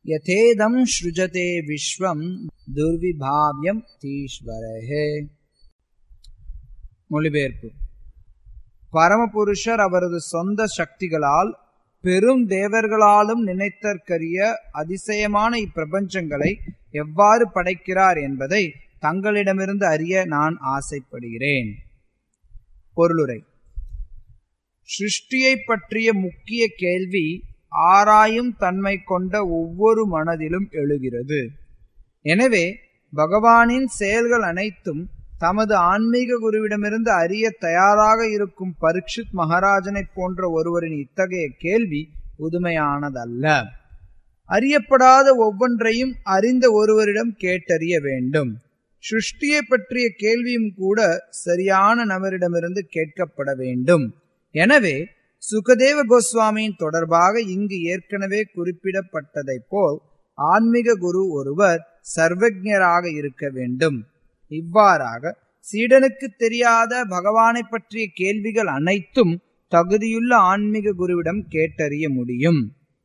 யதேதம் ஸ்ருஜதே விஸ்வம் துர்விபாவியம் தீஸ்வரஹே மொழிபெயர்ப்பு பரமபுருஷர் அவரது சொந்த சக்திகளால் பெரும் தேவர்களாலும் நினைத்தற்கரிய அதிசயமான இப்பிரபஞ்சங்களை எவ்வாறு படைக்கிறார் என்பதை தங்களிடமிருந்து அறிய நான் ஆசைப்படுகிறேன் பொருளுரை சிருஷ்டியை பற்றிய முக்கிய கேள்வி ஆராயும் தன்மை கொண்ட ஒவ்வொரு மனதிலும் எழுகிறது எனவே பகவானின் செயல்கள் அனைத்தும் தமது ஆன்மீக குருவிடமிருந்து அறிய தயாராக இருக்கும் பரீட்சித் மகாராஜனை போன்ற ஒருவரின் இத்தகைய கேள்வி புதுமையானதல்ல அறியப்படாத ஒவ்வொன்றையும் அறிந்த ஒருவரிடம் கேட்டறிய வேண்டும் சிருஷ்டியை பற்றிய கேள்வியும் கூட சரியான நபரிடமிருந்து கேட்கப்பட வேண்டும் எனவே சுகதேவ கோஸ்வாமியின் தொடர்பாக இங்கு ஏற்கனவே குறிப்பிடப்பட்டதைப் போல் ஆன்மீக குரு ஒருவர் சர்வஜராக இருக்க வேண்டும் இவ்வாறாக சீடனுக்கு தெரியாத பகவானை பற்றிய கேள்விகள் அனைத்தும் தகுதியுள்ள ஆன்மீக குருவிடம் கேட்டறிய முடியும்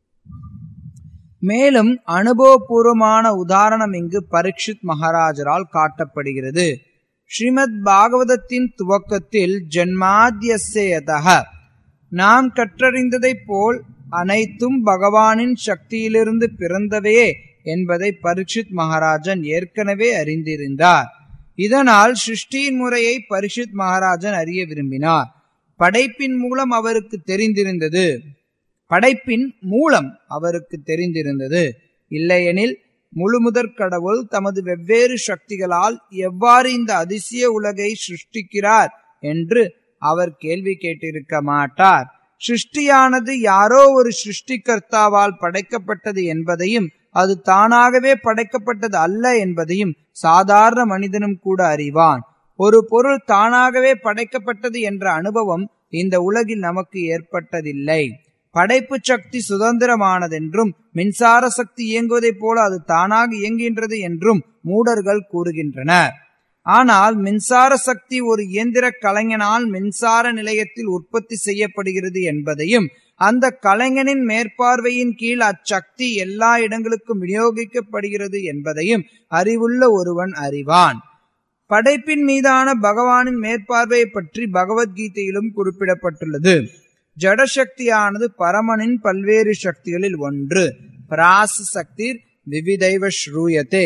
மேலும் அனுபவபூர்வமான உதாரணம் இங்கு பரீட்சித் மகாராஜரால் காட்டப்படுகிறது ஸ்ரீமத் பாகவதத்தின் துவக்கத்தில் ஜன்மாத்தியசேயதக நாம் கற்றறிந்ததைப் போல் அனைத்தும் பகவானின் சக்தியிலிருந்து பிறந்தவையே என்பதை பரீட்சித் மகாராஜன் ஏற்கனவே அறிந்திருந்தார் இதனால் சிருஷ்டியின் முறையை பரிஷித் மகாராஜன் அறிய விரும்பினார் படைப்பின் மூலம் அவருக்கு தெரிந்திருந்தது படைப்பின் மூலம் அவருக்கு தெரிந்திருந்தது இல்லையெனில் முழுமுதற் கடவுள் தமது வெவ்வேறு சக்திகளால் எவ்வாறு இந்த அதிசய உலகை சிருஷ்டிக்கிறார் என்று அவர் கேள்வி கேட்டிருக்க மாட்டார் சிருஷ்டியானது யாரோ ஒரு சிருஷ்டிகர்த்தாவால் படைக்கப்பட்டது என்பதையும் அது தானாகவே படைக்கப்பட்டது அல்ல என்பதையும் சாதாரண மனிதனும் கூட அறிவான் ஒரு பொருள் தானாகவே படைக்கப்பட்டது என்ற அனுபவம் இந்த உலகில் நமக்கு ஏற்பட்டதில்லை படைப்பு சக்தி சுதந்திரமானதென்றும் மின்சார சக்தி இயங்குவதைப் போல அது தானாக இயங்குகின்றது என்றும் மூடர்கள் கூறுகின்றனர் ஆனால் மின்சார சக்தி ஒரு இயந்திர கலைஞனால் மின்சார நிலையத்தில் உற்பத்தி செய்யப்படுகிறது என்பதையும் அந்த கலைஞனின் மேற்பார்வையின் கீழ் அச்சக்தி எல்லா இடங்களுக்கும் விநியோகிக்கப்படுகிறது என்பதையும் அறிவுள்ள ஒருவன் அறிவான் படைப்பின் மீதான பகவானின் மேற்பார்வையை பற்றி பகவத்கீதையிலும் குறிப்பிடப்பட்டுள்ளது ஜடசக்தியானது பரமனின் பல்வேறு சக்திகளில் ஒன்று பிராச சக்தி விவிதைவ ஸ்ரூயத்தே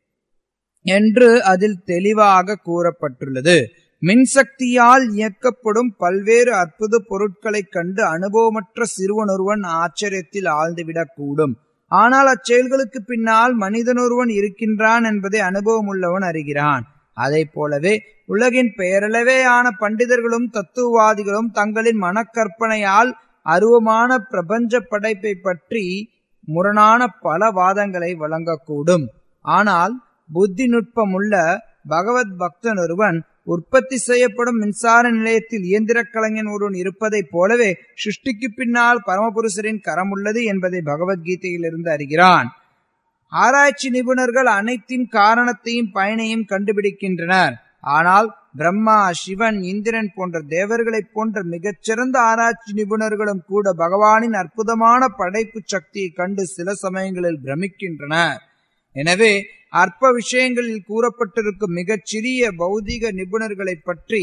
என்று அதில் தெளிவாக கூறப்பட்டுள்ளது மின்சக்தியால் இயக்கப்படும் பல்வேறு அற்புத பொருட்களைக் கண்டு அனுபவமற்ற சிறுவனொருவன் ஆச்சரியத்தில் ஆழ்ந்துவிடக்கூடும் ஆனால் அச்செயல்களுக்கு பின்னால் மனிதனொருவன் இருக்கின்றான் என்பதை அனுபவம் உள்ளவன் அறிகிறான் அதை போலவே உலகின் பெயரளவேயான பண்டிதர்களும் தத்துவவாதிகளும் தங்களின் மனக்கற்பனையால் அருவமான பிரபஞ்ச படைப்பை பற்றி முரணான பல வாதங்களை வழங்கக்கூடும் ஆனால் புத்தி நுட்பமுள்ள பகவத் பக்தன் ஒருவன் உற்பத்தி செய்யப்படும் மின்சார நிலையத்தில் இயந்திர கலைஞன் ஒருவன் இருப்பதைப் போலவே சிருஷ்டிக்கு பின்னால் பரமபுருஷரின் கரம் உள்ளது என்பதை பகவத்கீதையிலிருந்து அறிகிறான் ஆராய்ச்சி நிபுணர்கள் அனைத்தின் காரணத்தையும் பயனையும் கண்டுபிடிக்கின்றனர் ஆனால் பிரம்மா சிவன் இந்திரன் போன்ற தேவர்களைப் போன்ற மிகச்சிறந்த ஆராய்ச்சி நிபுணர்களும் கூட பகவானின் அற்புதமான படைப்பு சக்தியை கண்டு சில சமயங்களில் பிரமிக்கின்றனர் எனவே அற்ப விஷயங்களில் கூறப்பட்டிருக்கும் மிகச்சிறிய பௌதிக நிபுணர்களை பற்றி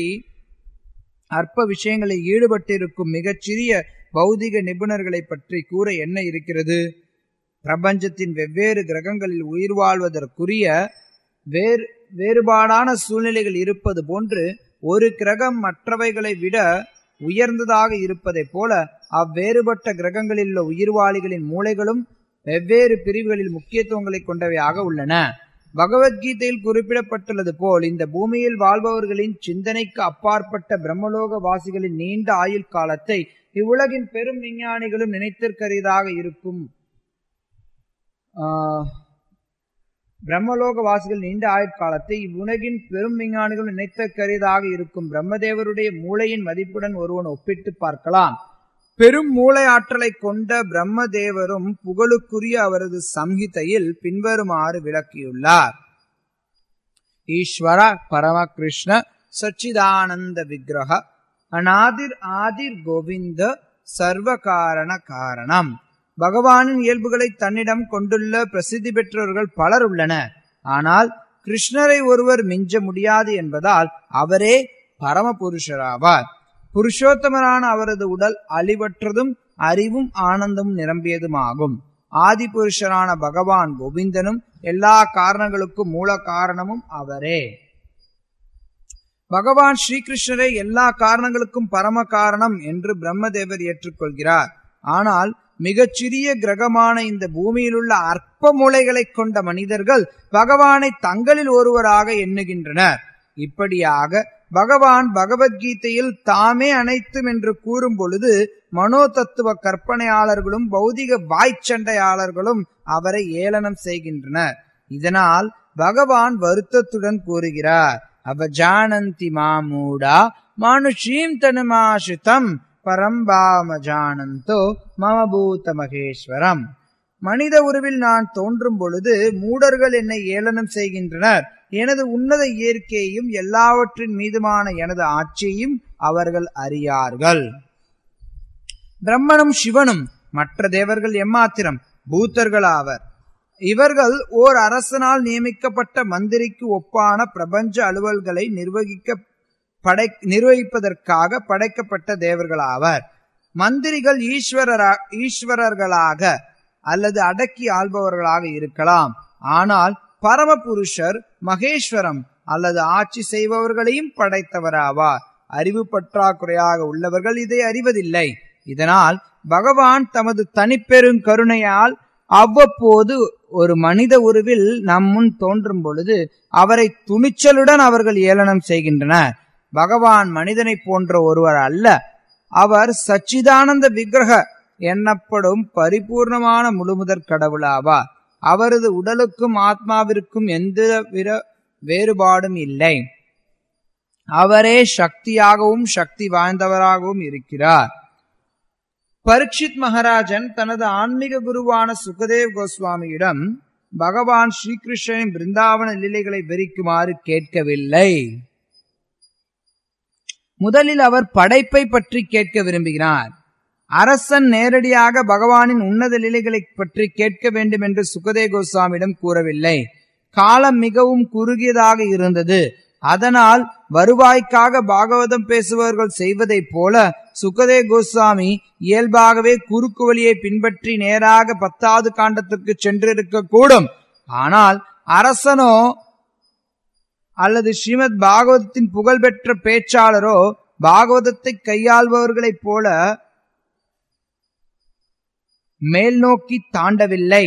அற்ப விஷயங்களில் ஈடுபட்டிருக்கும் மிகச்சிறிய பௌதிக நிபுணர்களை பற்றி கூற என்ன இருக்கிறது பிரபஞ்சத்தின் வெவ்வேறு கிரகங்களில் உயிர் வாழ்வதற்குரிய வேறு வேறுபாடான சூழ்நிலைகள் இருப்பது போன்று ஒரு கிரகம் மற்றவைகளை விட உயர்ந்ததாக இருப்பதைப் போல அவ்வேறுபட்ட கிரகங்களில் உள்ள உயிர்வாளிகளின் மூளைகளும் வெவ்வேறு பிரிவுகளில் முக்கியத்துவங்களை கொண்டவையாக உள்ளன பகவத்கீதையில் குறிப்பிடப்பட்டுள்ளது போல் இந்த பூமியில் வாழ்பவர்களின் சிந்தனைக்கு அப்பாற்பட்ட பிரம்மலோக வாசிகளின் நீண்ட ஆயுள் காலத்தை இவ்வுலகின் பெரும் விஞ்ஞானிகளும் நினைத்திருக்கரியதாக இருக்கும் பிரம்மலோக வாசிகள் நீண்ட ஆயுட்காலத்தை இவ்வுலகின் பெரும் விஞ்ஞானிகள் நினைத்தற்கரியதாக இருக்கும் பிரம்மதேவருடைய மூளையின் மதிப்புடன் ஒருவன் ஒப்பிட்டு பார்க்கலாம் பெரும் மூளை ஆற்றலை கொண்ட பிரம்மதேவரும் புகழுக்குரிய அவரது சம்ஹிதையில் பின்வருமாறு விளக்கியுள்ளார் ஈஸ்வர பரமகிருஷ்ண சச்சிதானந்த விக்கிரக அநாதிர் ஆதிர் கோவிந்த சர்வ காரண காரணம் பகவானின் இயல்புகளை தன்னிடம் கொண்டுள்ள பிரசித்தி பெற்றவர்கள் பலர் உள்ளனர் ஆனால் கிருஷ்ணரை ஒருவர் மிஞ்ச முடியாது என்பதால் அவரே பரமபுருஷராவார் புருஷோத்தமரான அவரது உடல் அழிவற்றதும் அறிவும் ஆனந்தமும் நிரம்பியதுமாகும் ஆதி புருஷரான பகவான் கோவிந்தனும் எல்லா காரணங்களுக்கும் மூல காரணமும் அவரே பகவான் ஸ்ரீகிருஷ்ணரை எல்லா காரணங்களுக்கும் பரம காரணம் என்று பிரம்மதேவர் ஏற்றுக்கொள்கிறார் ஆனால் மிகச்சிறிய கிரகமான இந்த பூமியில் உள்ள அற்ப மூளைகளைக் கொண்ட மனிதர்கள் பகவானை தங்களில் ஒருவராக எண்ணுகின்றனர் இப்படியாக பகவான் பகவத்கீதையில் தாமே அனைத்தும் என்று கூறும் பொழுது மனோ தத்துவ கற்பனையாளர்களும் பௌதிக வாய்ச்சண்டையாளர்களும் அவரை ஏளனம் செய்கின்றனர் இதனால் பகவான் வருத்தத்துடன் கூறுகிறார் அவஜானந்தி மாமூடா மானுஷீம் தனுமாசிரிதம் பரம்பாம ஜானந்தோ மமபூத மகேஸ்வரம் மனித உருவில் நான் தோன்றும் பொழுது மூடர்கள் என்னை ஏளனம் செய்கின்றனர் எனது உன்னத இயற்கையையும் எல்லாவற்றின் மீதுமான எனது ஆட்சியையும் அவர்கள் அறியார்கள் பிரம்மனும் சிவனும் மற்ற தேவர்கள் எம்மாத்திரம் பூத்தர்கள் ஆவர் இவர்கள் ஓர் அரசனால் நியமிக்கப்பட்ட மந்திரிக்கு ஒப்பான பிரபஞ்ச அலுவல்களை நிர்வகிக்க படை நிர்வகிப்பதற்காக படைக்கப்பட்ட தேவர்களாவர் மந்திரிகள் ஈஸ்வரரா ஈஸ்வரர்களாக அல்லது அடக்கி ஆள்பவர்களாக இருக்கலாம் ஆனால் பரமபுருஷர் மகேஸ்வரம் அல்லது ஆட்சி செய்பவர்களையும் படைத்தவராவார் அறிவு பற்றாக்குறையாக உள்ளவர்கள் இதை அறிவதில்லை இதனால் பகவான் தமது தனிப்பெரும் கருணையால் அவ்வப்போது ஒரு மனித உருவில் நம் முன் தோன்றும் பொழுது அவரை துணிச்சலுடன் அவர்கள் ஏளனம் செய்கின்றனர் பகவான் மனிதனை போன்ற ஒருவர் அல்ல அவர் சச்சிதானந்த விக்கிரக எனப்படும் பரிபூர்ணமான முழுமுதற் கடவுளாவார் அவரது உடலுக்கும் ஆத்மாவிற்கும் எந்த வித வேறுபாடும் இல்லை அவரே சக்தியாகவும் சக்தி வாய்ந்தவராகவும் இருக்கிறார் பரீட்சித் மகாராஜன் தனது ஆன்மீக குருவான சுகதேவ் கோஸ்வாமியிடம் பகவான் ஸ்ரீகிருஷ்ணனின் பிருந்தாவன லீலைகளை வெறிக்குமாறு கேட்கவில்லை முதலில் அவர் படைப்பை பற்றி கேட்க விரும்புகிறார் அரசன் நேரடியாக பகவானின் உன்னத லீலைகளை பற்றி கேட்க வேண்டும் என்று சுகதே கோஸ்வாமியிடம் கூறவில்லை காலம் மிகவும் குறுகியதாக இருந்தது அதனால் வருவாய்க்காக பாகவதம் பேசுபவர்கள் செய்வதைப் போல சுகதே கோஸ்வாமி இயல்பாகவே குறுக்கு வழியை பின்பற்றி நேராக பத்தாவது காண்டத்திற்கு சென்றிருக்க கூடும் ஆனால் அரசனோ அல்லது ஸ்ரீமத் பாகவதத்தின் புகழ்பெற்ற பேச்சாளரோ பாகவதத்தை கையாள்பவர்களைப் போல மேல் நோக்கி தாண்டவில்லை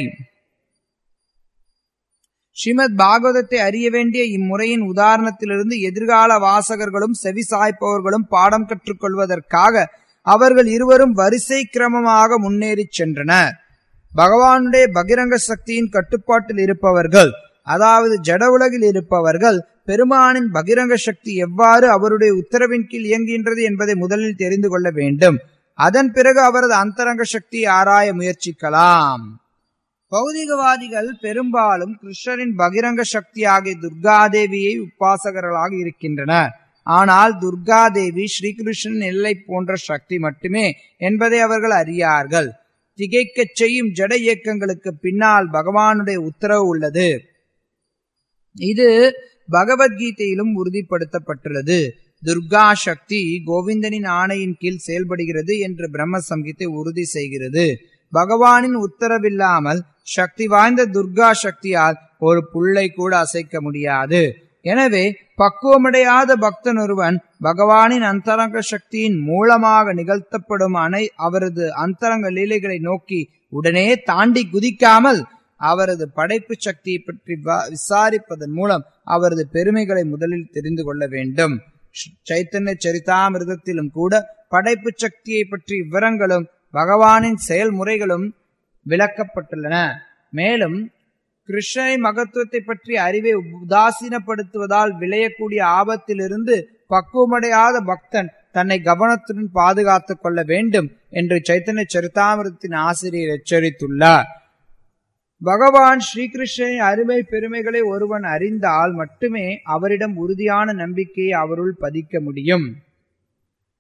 ஸ்ரீமத் பாகவதத்தை அறிய வேண்டிய இம்முறையின் உதாரணத்திலிருந்து எதிர்கால வாசகர்களும் செவி சாய்ப்பவர்களும் பாடம் கற்றுக்கொள்வதற்காக அவர்கள் இருவரும் வரிசை கிரமமாக முன்னேறிச் சென்றனர் பகவானுடைய பகிரங்க சக்தியின் கட்டுப்பாட்டில் இருப்பவர்கள் அதாவது ஜட உலகில் இருப்பவர்கள் பெருமானின் பகிரங்க சக்தி எவ்வாறு அவருடைய உத்தரவின் கீழ் இயங்குகின்றது என்பதை முதலில் தெரிந்து கொள்ள வேண்டும் அதன் பிறகு அவரது அந்தரங்க சக்தியை ஆராய முயற்சிக்கலாம் பௌதிகவாதிகள் பெரும்பாலும் கிருஷ்ணரின் பகிரங்க சக்தியாகிய துர்காதேவியை உபாசகர்களாக இருக்கின்றனர் ஆனால் துர்காதேவி ஸ்ரீகிருஷ்ணன் எல்லை போன்ற சக்தி மட்டுமே என்பதை அவர்கள் அறியார்கள் திகைக்கச் செய்யும் ஜட இயக்கங்களுக்கு பின்னால் பகவானுடைய உத்தரவு உள்ளது இது பகவத்கீதையிலும் உறுதிப்படுத்தப்பட்டுள்ளது துர்கா சக்தி கோவிந்தனின் ஆணையின் கீழ் செயல்படுகிறது என்று பிரம்ம சங்கீதை உறுதி செய்கிறது பகவானின் உத்தரவில்லாமல் சக்தி வாய்ந்த துர்கா சக்தியால் ஒரு புல்லை கூட அசைக்க முடியாது எனவே பக்குவமடையாத பக்தன் ஒருவன் பகவானின் அந்தரங்க சக்தியின் மூலமாக நிகழ்த்தப்படும் அனை அவரது அந்தரங்க லீலைகளை நோக்கி உடனே தாண்டி குதிக்காமல் அவரது படைப்பு சக்தியை பற்றி விசாரிப்பதன் மூலம் அவரது பெருமைகளை முதலில் தெரிந்து கொள்ள வேண்டும் சைத்தன்ய சரிதாமிரதத்திலும் கூட படைப்பு சக்தியை பற்றி விவரங்களும் பகவானின் செயல்முறைகளும் விளக்கப்பட்டுள்ளன மேலும் கிருஷ்ணனை மகத்துவத்தை பற்றி அறிவை உதாசீனப்படுத்துவதால் விளையக்கூடிய ஆபத்திலிருந்து பக்குவமடையாத பக்தன் தன்னை கவனத்துடன் பாதுகாத்துக் கொள்ள வேண்டும் என்று சைத்தன்ய சரிதாமிரத்தின் ஆசிரியர் எச்சரித்துள்ளார் பகவான் ஸ்ரீகிருஷ்ணனின் அருமை பெருமைகளை ஒருவன் அறிந்தால் மட்டுமே அவரிடம் உறுதியான நம்பிக்கையை அவருள் பதிக்க முடியும்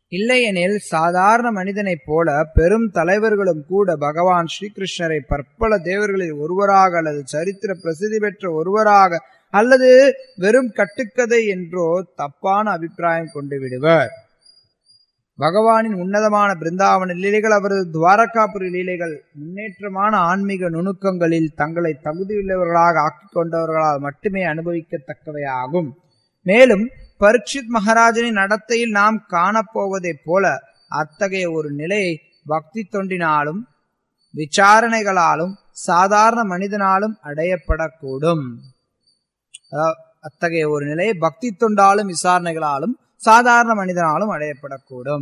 இல்லையெனில் சாதாரண மனிதனைப் போல பெரும் தலைவர்களும் கூட பகவான் ஸ்ரீகிருஷ்ணரை பற்பல தேவர்களில் ஒருவராக அல்லது சரித்திர பிரசித்தி பெற்ற ஒருவராக அல்லது வெறும் கட்டுக்கதை என்றோ தப்பான அபிப்பிராயம் கொண்டு விடுவர் பகவானின் உன்னதமான பிருந்தாவன லீலைகள் அவரது துவாரகாபுரி லீலைகள் முன்னேற்றமான ஆன்மீக நுணுக்கங்களில் தங்களை தகுதியுள்ளவர்களாக ஆக்கிக் கொண்டவர்களால் மட்டுமே அனுபவிக்கத்தக்கவையாகும் மேலும் பரீட்சித் மகாராஜனின் நடத்தையில் நாம் காணப்போவதைப் போல அத்தகைய ஒரு நிலையை பக்தி தொண்டினாலும் விசாரணைகளாலும் சாதாரண மனிதனாலும் அடையப்படக்கூடும் அத்தகைய ஒரு நிலையை பக்தி தொண்டாலும் விசாரணைகளாலும் சாதாரண மனிதனாலும் அடையப்படக்கூடும்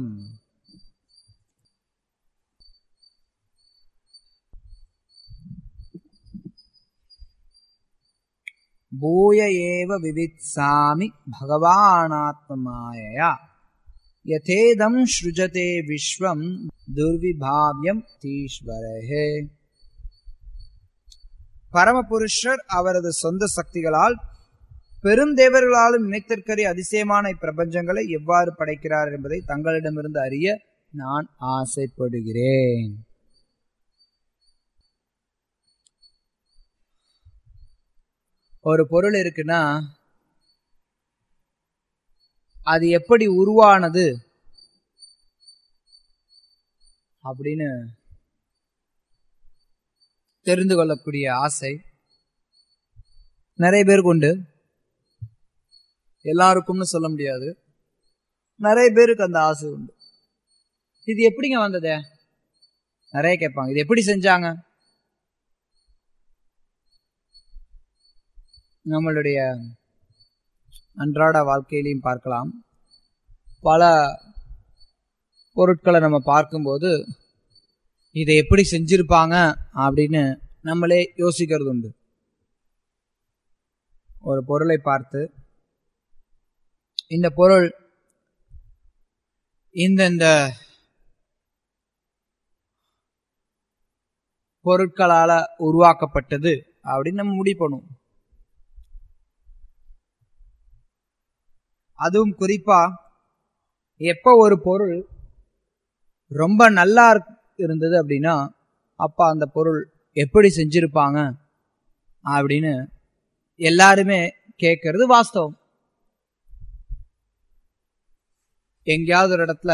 பூய ஏவ விவித்சாமி பகவானாத்மமாயயா யதேதம் ஸ்ருஜதே விஸ்வம் துர்விபாவியம் தீஸ்வரஹே பரமபுருஷர் அவரது சொந்த சக்திகளால் பெரும் தேவர்களாலும் நினைத்திற்கரிய அதிசயமான இப்பிரபஞ்சங்களை எவ்வாறு படைக்கிறார் என்பதை தங்களிடமிருந்து அறிய நான் ஆசைப்படுகிறேன் ஒரு பொருள் இருக்குன்னா அது எப்படி உருவானது அப்படின்னு தெரிந்து கொள்ளக்கூடிய ஆசை நிறைய பேருக்கு உண்டு எல்லாருக்கும்னு சொல்ல முடியாது நிறைய பேருக்கு அந்த ஆசை உண்டு இது எப்படிங்க வந்தது நிறைய கேட்பாங்க இது எப்படி செஞ்சாங்க நம்மளுடைய அன்றாட வாழ்க்கையிலையும் பார்க்கலாம் பல பொருட்களை நம்ம பார்க்கும்போது இதை எப்படி செஞ்சிருப்பாங்க அப்படின்னு நம்மளே யோசிக்கிறது உண்டு ஒரு பொருளை பார்த்து இந்த பொருள் இந்தந்த பொருட்களால உருவாக்கப்பட்டது அப்படின்னு நம்ம முடிவு பண்ணுவோம் அதுவும் குறிப்பா எப்ப ஒரு பொருள் ரொம்ப நல்லா இருந்தது அப்படின்னா அப்ப அந்த பொருள் எப்படி செஞ்சிருப்பாங்க அப்படின்னு எல்லாருமே கேட்கறது வாஸ்தவம் எங்கேயாவது ஒரு இடத்துல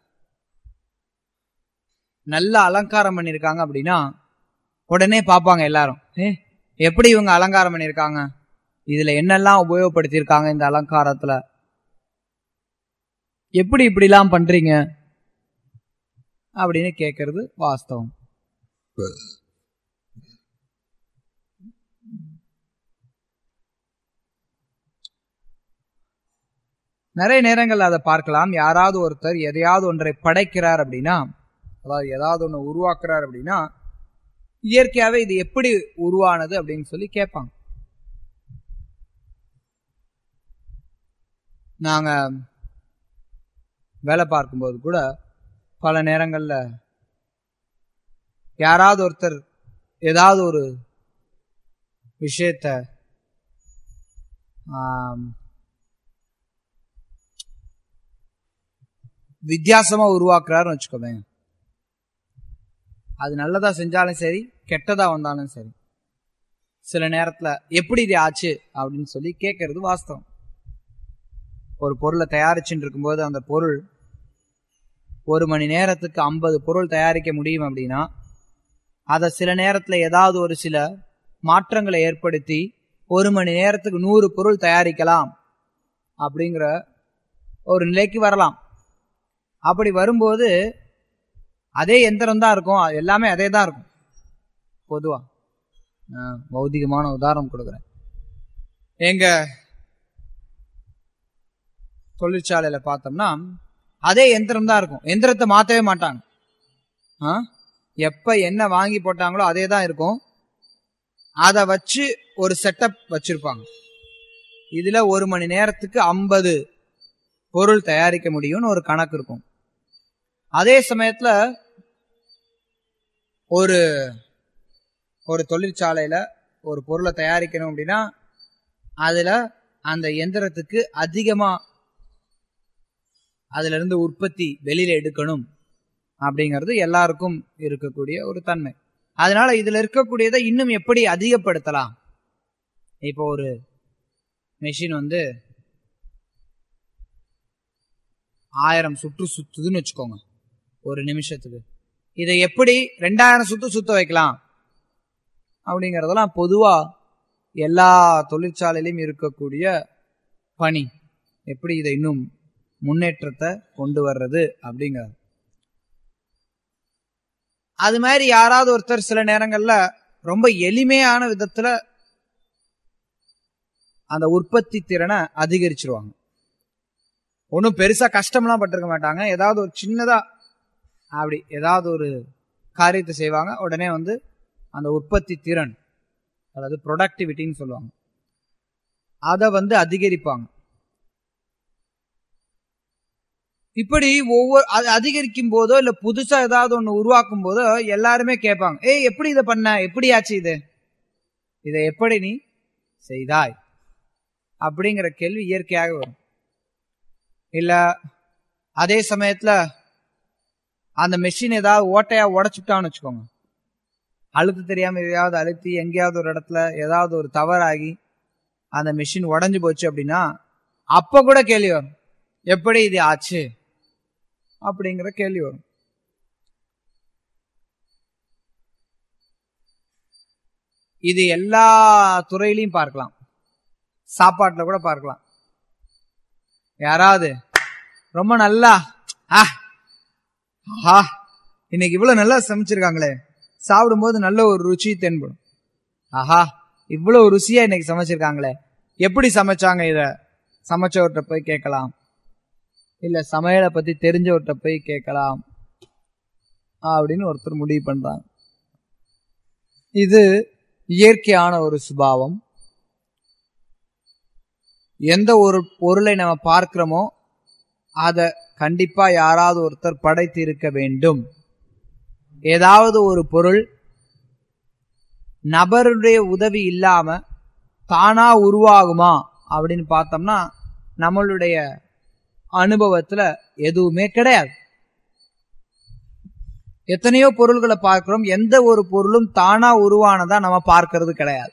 நல்ல அலங்காரம் பண்ணியிருக்காங்க அப்படின்னா உடனே பார்ப்பாங்க எல்லாரும் ஏ எப்படி இவங்க அலங்காரம் பண்ணியிருக்காங்க இதுல என்னெல்லாம் உபயோகப்படுத்தியிருக்காங்க இந்த அலங்காரத்துல எப்படி இப்படிலாம் பண்றீங்க அப்படின்னு கேட்கறது வாஸ்தவம் நிறைய நேரங்கள் அதை பார்க்கலாம் யாராவது ஒருத்தர் எதையாவது ஒன்றை படைக்கிறார் அப்படின்னா அதாவது ஏதாவது ஒன்று உருவாக்குறார் அப்படின்னா இயற்கையாவே இது எப்படி உருவானது அப்படின்னு சொல்லி கேட்பாங்க நாங்க வேலை பார்க்கும்போது கூட பல நேரங்கள்ல யாராவது ஒருத்தர் ஏதாவது ஒரு விஷயத்த வித்தியாசமா உருவாக்குறாருன்னு வச்சுக்கோங்க அது நல்லதா செஞ்சாலும் சரி கெட்டதா வந்தாலும் சரி சில நேரத்துல எப்படி இது ஆச்சு அப்படின்னு சொல்லி கேட்கறது வாஸ்தவம் ஒரு பொருளை தயாரிச்சுட்டு இருக்கும்போது அந்த பொருள் ஒரு மணி நேரத்துக்கு ஐம்பது பொருள் தயாரிக்க முடியும் அப்படின்னா அதை சில நேரத்துல ஏதாவது ஒரு சில மாற்றங்களை ஏற்படுத்தி ஒரு மணி நேரத்துக்கு நூறு பொருள் தயாரிக்கலாம் அப்படிங்கிற ஒரு நிலைக்கு வரலாம் அப்படி வரும்போது அதே எந்திரம் தான் இருக்கும் எல்லாமே அதே தான் இருக்கும் பொதுவா பௌதிகமான உதாரணம் கொடுக்குறேன் எங்க தொழிற்சாலையில பார்த்தோம்னா அதே எந்திரம் தான் இருக்கும் எந்திரத்தை மாத்தவே மாட்டாங்க எப்ப என்ன வாங்கி போட்டாங்களோ அதே தான் இருக்கும் அதை வச்சு ஒரு செட்டப் வச்சிருப்பாங்க இதுல ஒரு மணி நேரத்துக்கு ஐம்பது பொருள் தயாரிக்க முடியும்னு ஒரு கணக்கு இருக்கும் அதே சமயத்துல ஒரு ஒரு தொழிற்சாலையில ஒரு பொருளை தயாரிக்கணும் அப்படின்னா அதுல அந்த எந்திரத்துக்கு அதிகமா அதுல இருந்து உற்பத்தி வெளியில எடுக்கணும் அப்படிங்கிறது எல்லாருக்கும் இருக்கக்கூடிய ஒரு தன்மை அதனால இதுல இருக்கக்கூடியதை இன்னும் எப்படி அதிகப்படுத்தலாம் இப்போ ஒரு மெஷின் வந்து ஆயிரம் சுற்று சுத்துதுன்னு வச்சுக்கோங்க ஒரு நிமிஷத்துக்கு இதை எப்படி ரெண்டாயிரம் சுத்து சுத்த வைக்கலாம் அப்படிங்கறதெல்லாம் பொதுவா எல்லா தொழிற்சாலையிலும் இருக்கக்கூடிய பணி எப்படி இதை இன்னும் முன்னேற்றத்தை கொண்டு வர்றது அப்படிங்கிறது அது மாதிரி யாராவது ஒருத்தர் சில நேரங்கள்ல ரொம்ப எளிமையான விதத்துல அந்த உற்பத்தி திறனை அதிகரிச்சிருவாங்க ஒன்றும் பெருசா கஷ்டம்லாம் பட்டிருக்க மாட்டாங்க ஏதாவது ஒரு சின்னதா அப்படி ஏதாவது ஒரு காரியத்தை செய்வாங்க உடனே வந்து அந்த உற்பத்தி திறன் அதாவது ப்ரொடக்டிவிட்டின்னு சொல்லுவாங்க அதை வந்து அதிகரிப்பாங்க இப்படி ஒவ்வொரு அது அதிகரிக்கும் போதோ இல்ல புதுசா ஏதாவது ஒண்ணு உருவாக்கும் போதோ எல்லாருமே கேட்பாங்க ஏய் எப்படி இதை பண்ண எப்படி ஆச்சு இது இதை எப்படி நீ செய்தாய் அப்படிங்கிற கேள்வி இயற்கையாக வரும் இல்ல அதே சமயத்துல அந்த மெஷின் ஏதாவது ஓட்டையா உடைச்சுட்டான்னு வச்சுக்கோங்க அழுத்து தெரியாம எதையாவது அழுத்தி எங்கேயாவது ஒரு இடத்துல ஏதாவது ஒரு தவறாகி அந்த மெஷின் உடஞ்சு போச்சு அப்படின்னா அப்ப கூட கேள்வி வரும் எப்படி இது ஆச்சு அப்படிங்கிற கேள்வி வரும் இது எல்லா துறையிலையும் பார்க்கலாம் சாப்பாட்டுல கூட பார்க்கலாம் யாராவது ரொம்ப நல்லா ஆ ஆஹா இன்னைக்கு இவ்வளவு நல்லா சமைச்சிருக்காங்களே சாப்பிடும்போது நல்ல ஒரு ருச்சி தென்படும் ஆஹா இவ்வளவு ருசியா இன்னைக்கு சமைச்சிருக்காங்களே எப்படி சமைச்சாங்க இத சமைச்சவர்கிட்ட போய் கேட்கலாம் இல்ல சமையலை பத்தி தெரிஞ்சவர்கிட்ட போய் கேட்கலாம் அப்படின்னு ஒருத்தர் முடிவு பண்றாங்க இது இயற்கையான ஒரு சுபாவம் எந்த ஒரு பொருளை நம்ம பார்க்கிறோமோ அத கண்டிப்பா யாராவது ஒருத்தர் படைத்து இருக்க வேண்டும் ஏதாவது ஒரு பொருள் நபருடைய உதவி இல்லாம தானா உருவாகுமா அப்படின்னு பார்த்தோம்னா நம்மளுடைய அனுபவத்துல எதுவுமே கிடையாது எத்தனையோ பொருள்களை பார்க்கிறோம் எந்த ஒரு பொருளும் தானா உருவானதா நம்ம பார்க்கிறது கிடையாது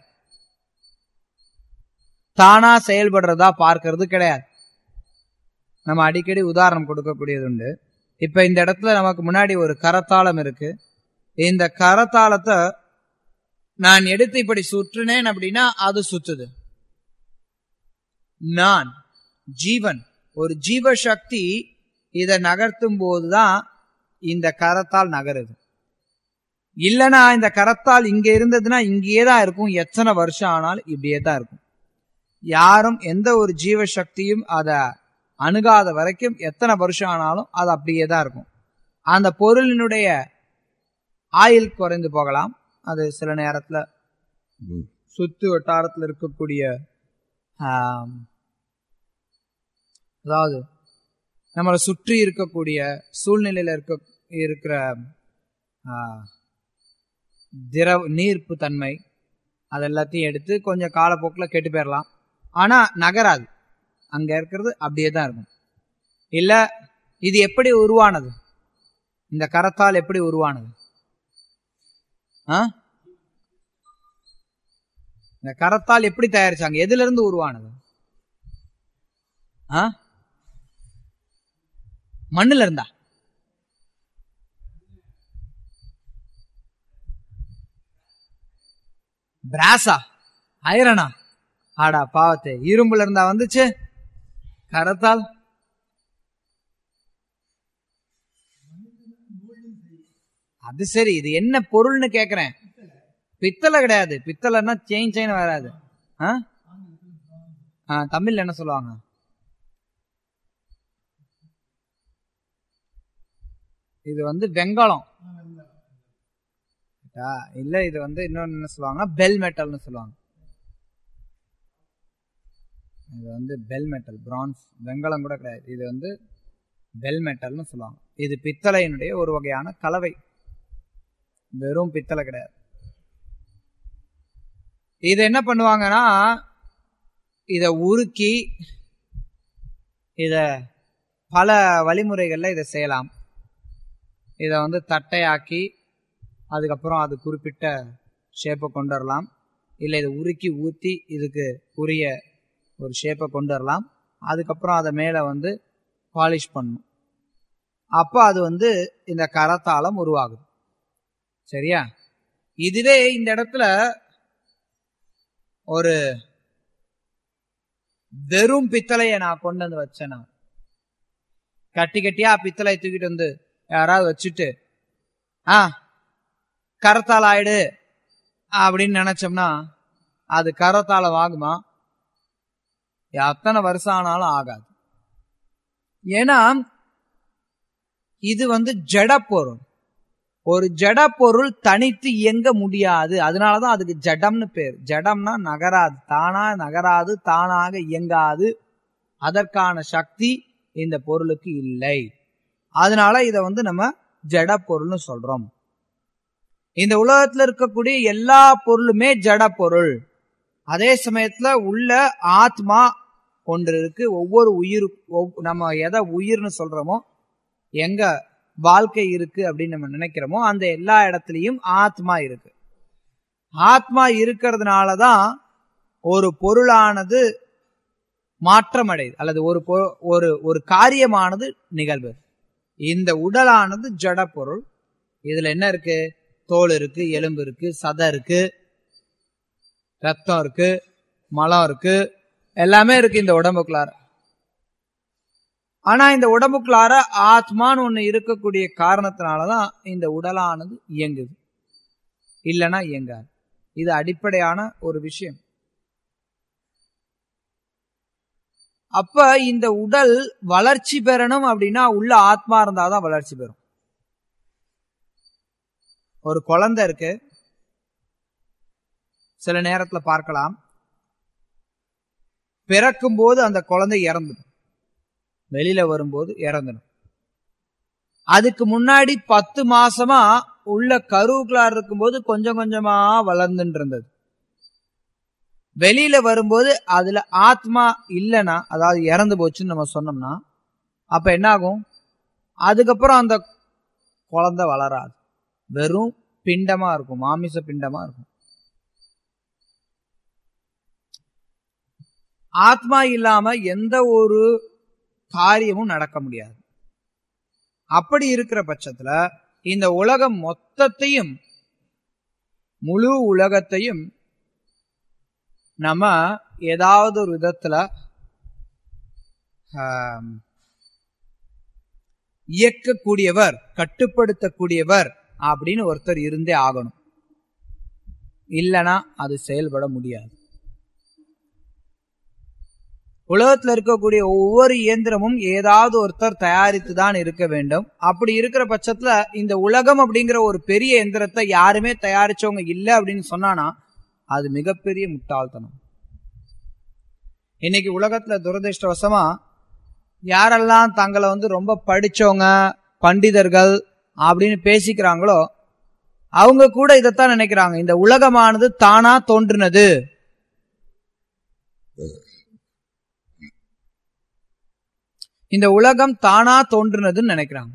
தானா செயல்படுறதா பார்க்கிறது கிடையாது நம்ம அடிக்கடி உதாரணம் கொடுக்கக்கூடியது உண்டு இப்ப இந்த இடத்துல நமக்கு முன்னாடி ஒரு கரத்தாளம் இருக்கு இந்த கரத்தாளத்தை நான் எடுத்து இப்படி சுற்றுனேன் அப்படின்னா அது சுத்துது நான் ஜீவன் ஒரு ஜீவ சக்தி இதை நகர்த்தும் போதுதான் இந்த கரத்தால் நகருது இல்லனா இந்த கரத்தால் இங்க இருந்ததுன்னா இங்கேயே தான் இருக்கும் எத்தனை வருஷம் ஆனாலும் இப்படியே தான் இருக்கும் யாரும் எந்த ஒரு ஜீவ சக்தியும் அதை அணுகாத வரைக்கும் எத்தனை வருஷம் ஆனாலும் அது அப்படியே தான் இருக்கும் அந்த பொருளினுடைய ஆயில் குறைந்து போகலாம் அது சில நேரத்துல சுத்து வட்டாரத்தில் இருக்கக்கூடிய அதாவது நம்மளை சுற்றி இருக்கக்கூடிய சூழ்நிலையில இருக்க இருக்கிற திரவ நீர்ப்பு தன்மை அது எல்லாத்தையும் எடுத்து கொஞ்சம் காலப்போக்கில் கெட்டு போயிடலாம் ஆனா நகராது அங்க இருக்கிறது அப்படியே தான் இருக்கும் இல்ல இது எப்படி உருவானது இந்த கரத்தால் எப்படி உருவானது இந்த கரத்தால் எப்படி தயாரிச்சாங்க எதுல இருந்து உருவானது மண்ணுல இருந்தா பிராசா ஐரனா ஆடா பாவத்தை இரும்புல இருந்தா வந்துச்சு கரத்தால் அது சரி இது என்ன பொருள்னு கேக்குறேன் பித்தளை கிடையாது பித்தளைன்னா செயின் செயின் வராது தமிழ்ல என்ன சொல்லுவாங்க இது வந்து வெங்காலம் இல்ல இது வந்து இன்னொன்னு என்ன சொல்லுவாங்கன்னா பெல் மெட்டல்னு சொல்லுவாங்க இது வந்து பெல் மெட்டல் பிரான்ஸ் வெங்கலம் கூட கிடையாது இது வந்து பெல் மெட்டல்னு சொல்லுவாங்க இது பித்தளையினுடைய ஒரு வகையான கலவை வெறும் பித்தளை கிடையாது இதை என்ன பண்ணுவாங்கன்னா இத உருக்கி இத பல வழிமுறைகளில் இதை செய்யலாம் இதை வந்து தட்டையாக்கி அதுக்கப்புறம் அது குறிப்பிட்ட ஷேப்பை கொண்டு வரலாம் இல்லை இதை உருக்கி ஊற்றி இதுக்கு உரிய ஒரு ஷேப்பை கொண்டு வரலாம் அதுக்கப்புறம் அதை மேலே வந்து பாலிஷ் பண்ணணும் அப்போ அது வந்து இந்த கரத்தாளம் உருவாகுது சரியா இதுவே இந்த இடத்துல ஒரு வெறும் பித்தளையை நான் கொண்டு வந்து வச்சேனா கட்டி கட்டியா பித்தளை தூக்கிட்டு வந்து யாராவது வச்சுட்டு ஆ கரத்தால் ஆயிடு அப்படின்னு நினைச்சோம்னா அது கரத்தாளம் ஆகுமா எத்தனை வருஷம் ஆனாலும் ஆகாது ஏன்னா இது வந்து ஜட பொருள் ஒரு ஜட பொருள் தனித்து இயங்க முடியாது அதனாலதான் அதுக்கு ஜடம்னு பேர் ஜடம்னா நகராது தானா நகராது தானாக இயங்காது அதற்கான சக்தி இந்த பொருளுக்கு இல்லை அதனால இத வந்து நம்ம ஜட பொருள்னு சொல்றோம் இந்த உலகத்துல இருக்கக்கூடிய எல்லா பொருளுமே ஜட பொருள் அதே சமயத்துல உள்ள ஆத்மா ஒன்று இருக்கு ஒவ்வொரு உயிர் நம்ம எதை உயிர்னு சொல்றோமோ எங்க வாழ்க்கை இருக்கு அப்படின்னு நம்ம நினைக்கிறோமோ அந்த எல்லா இடத்துலயும் ஆத்மா இருக்கு ஆத்மா இருக்கிறதுனாலதான் ஒரு பொருளானது மாற்றம் அடையுது அல்லது ஒரு ஒரு ஒரு காரியமானது நிகழ்வு இந்த உடலானது ஜட பொருள் இதுல என்ன இருக்கு தோல் இருக்கு எலும்பு இருக்கு சதை இருக்கு ரத்தம் இருக்கு மலம் இருக்கு எல்லாமே இருக்கு இந்த உடம்புக்குள்ளார ஆனா இந்த உடம்புக்குள்ளார ஆத்மான்னு ஒண்ணு இருக்கக்கூடிய காரணத்தினாலதான் இந்த உடலானது இயங்குது இல்லைன்னா இயங்காது இது அடிப்படையான ஒரு விஷயம் அப்ப இந்த உடல் வளர்ச்சி பெறணும் அப்படின்னா உள்ள ஆத்மா இருந்தாதான் வளர்ச்சி பெறும் ஒரு குழந்தை இருக்கு சில நேரத்துல பார்க்கலாம் பிறக்கும் போது அந்த குழந்தை இறந்துடும் வெளியில வரும்போது இறந்துடும் அதுக்கு முன்னாடி பத்து மாசமா உள்ள கருவுக்குள்ளார் இருக்கும்போது கொஞ்சம் கொஞ்சமா வளர்ந்துட்டு இருந்தது வெளியில வரும்போது அதுல ஆத்மா இல்லைன்னா அதாவது இறந்து போச்சுன்னு நம்ம சொன்னோம்னா அப்ப என்ன ஆகும் அதுக்கப்புறம் அந்த குழந்தை வளராது வெறும் பிண்டமா இருக்கும் மாமிச பிண்டமா இருக்கும் ஆத்மா இல்லாம எந்த ஒரு காரியமும் நடக்க முடியாது அப்படி இருக்கிற பட்சத்துல இந்த உலகம் மொத்தத்தையும் முழு உலகத்தையும் நம்ம ஏதாவது ஒரு விதத்துல இயக்கக்கூடியவர் கட்டுப்படுத்தக்கூடியவர் அப்படின்னு ஒருத்தர் இருந்தே ஆகணும் இல்லைன்னா அது செயல்பட முடியாது உலகத்துல இருக்கக்கூடிய ஒவ்வொரு இயந்திரமும் ஏதாவது ஒருத்தர் தயாரித்து தான் இருக்க வேண்டும் அப்படி இருக்கிற பட்சத்துல இந்த உலகம் அப்படிங்கிற ஒரு பெரிய எந்திரத்தை யாருமே தயாரிச்சவங்க இல்லை அப்படின்னு சொன்னானா அது மிகப்பெரிய முட்டாள்தனம் இன்னைக்கு உலகத்துல துரதிருஷ்டவசமா யாரெல்லாம் தங்களை வந்து ரொம்ப படிச்சவங்க பண்டிதர்கள் அப்படின்னு பேசிக்கிறாங்களோ அவங்க கூட இதைத்தான் நினைக்கிறாங்க இந்த உலகமானது தானா தோன்றினது இந்த உலகம் தானா தோன்றுனதுன்னு நினைக்கிறாங்க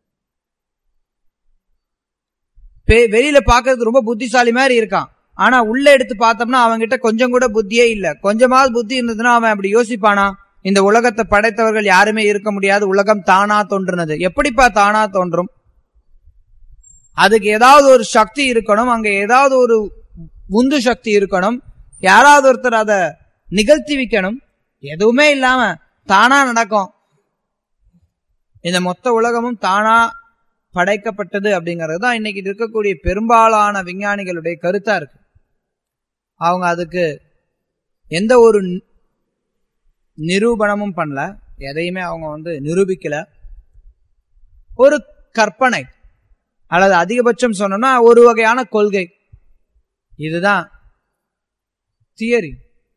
வெளியில பாக்குறது ரொம்ப புத்திசாலி மாதிரி இருக்கான் ஆனா உள்ள எடுத்து பார்த்தோம்னா அவன்கிட்ட கொஞ்சம் கூட புத்தியே இல்ல கொஞ்சமாவது புத்தி இருந்ததுன்னா அவன் அப்படி யோசிப்பானா இந்த உலகத்தை படைத்தவர்கள் யாருமே இருக்க முடியாது உலகம் தானா தோன்றுனது எப்படிப்பா தானா தோன்றும் அதுக்கு ஏதாவது ஒரு சக்தி இருக்கணும் அங்க ஏதாவது ஒரு உந்து சக்தி இருக்கணும் யாராவது ஒருத்தர் அதை நிகழ்த்தி வைக்கணும் எதுவுமே இல்லாம தானா நடக்கும் இந்த மொத்த உலகமும் தானா படைக்கப்பட்டது அப்படிங்கிறது தான் இன்னைக்கு இருக்கக்கூடிய பெரும்பாலான விஞ்ஞானிகளுடைய கருத்தா இருக்கு அவங்க அதுக்கு எந்த ஒரு நிரூபணமும் பண்ணல எதையுமே அவங்க வந்து நிரூபிக்கல ஒரு கற்பனை அல்லது அதிகபட்சம் சொன்னோம்னா ஒரு வகையான கொள்கை இதுதான் தியரி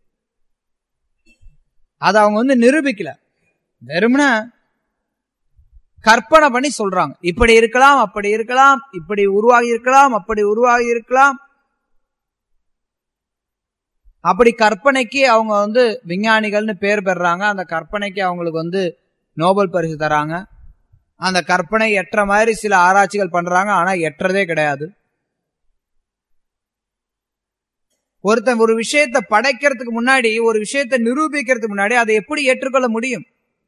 அதை அவங்க வந்து நிரூபிக்கல வெறும்னா கற்பனை பண்ணி சொல்றாங்க இப்படி இருக்கலாம் அப்படி இருக்கலாம் இப்படி உருவாகி இருக்கலாம் அப்படி உருவாகி இருக்கலாம் அப்படி கற்பனைக்கு அவங்க வந்து விஞ்ஞானிகள்னு பேர் பெறாங்க அந்த கற்பனைக்கு அவங்களுக்கு வந்து நோபல் பரிசு தராங்க அந்த கற்பனை எற்ற மாதிரி சில ஆராய்ச்சிகள் பண்றாங்க ஆனா எற்றதே கிடையாது ஒருத்தன் ஒரு விஷயத்தை படைக்கிறதுக்கு முன்னாடி ஒரு விஷயத்தை நிரூபிக்கிறதுக்கு முன்னாடி அதை எப்படி ஏற்றுக்கொள்ள முடியும்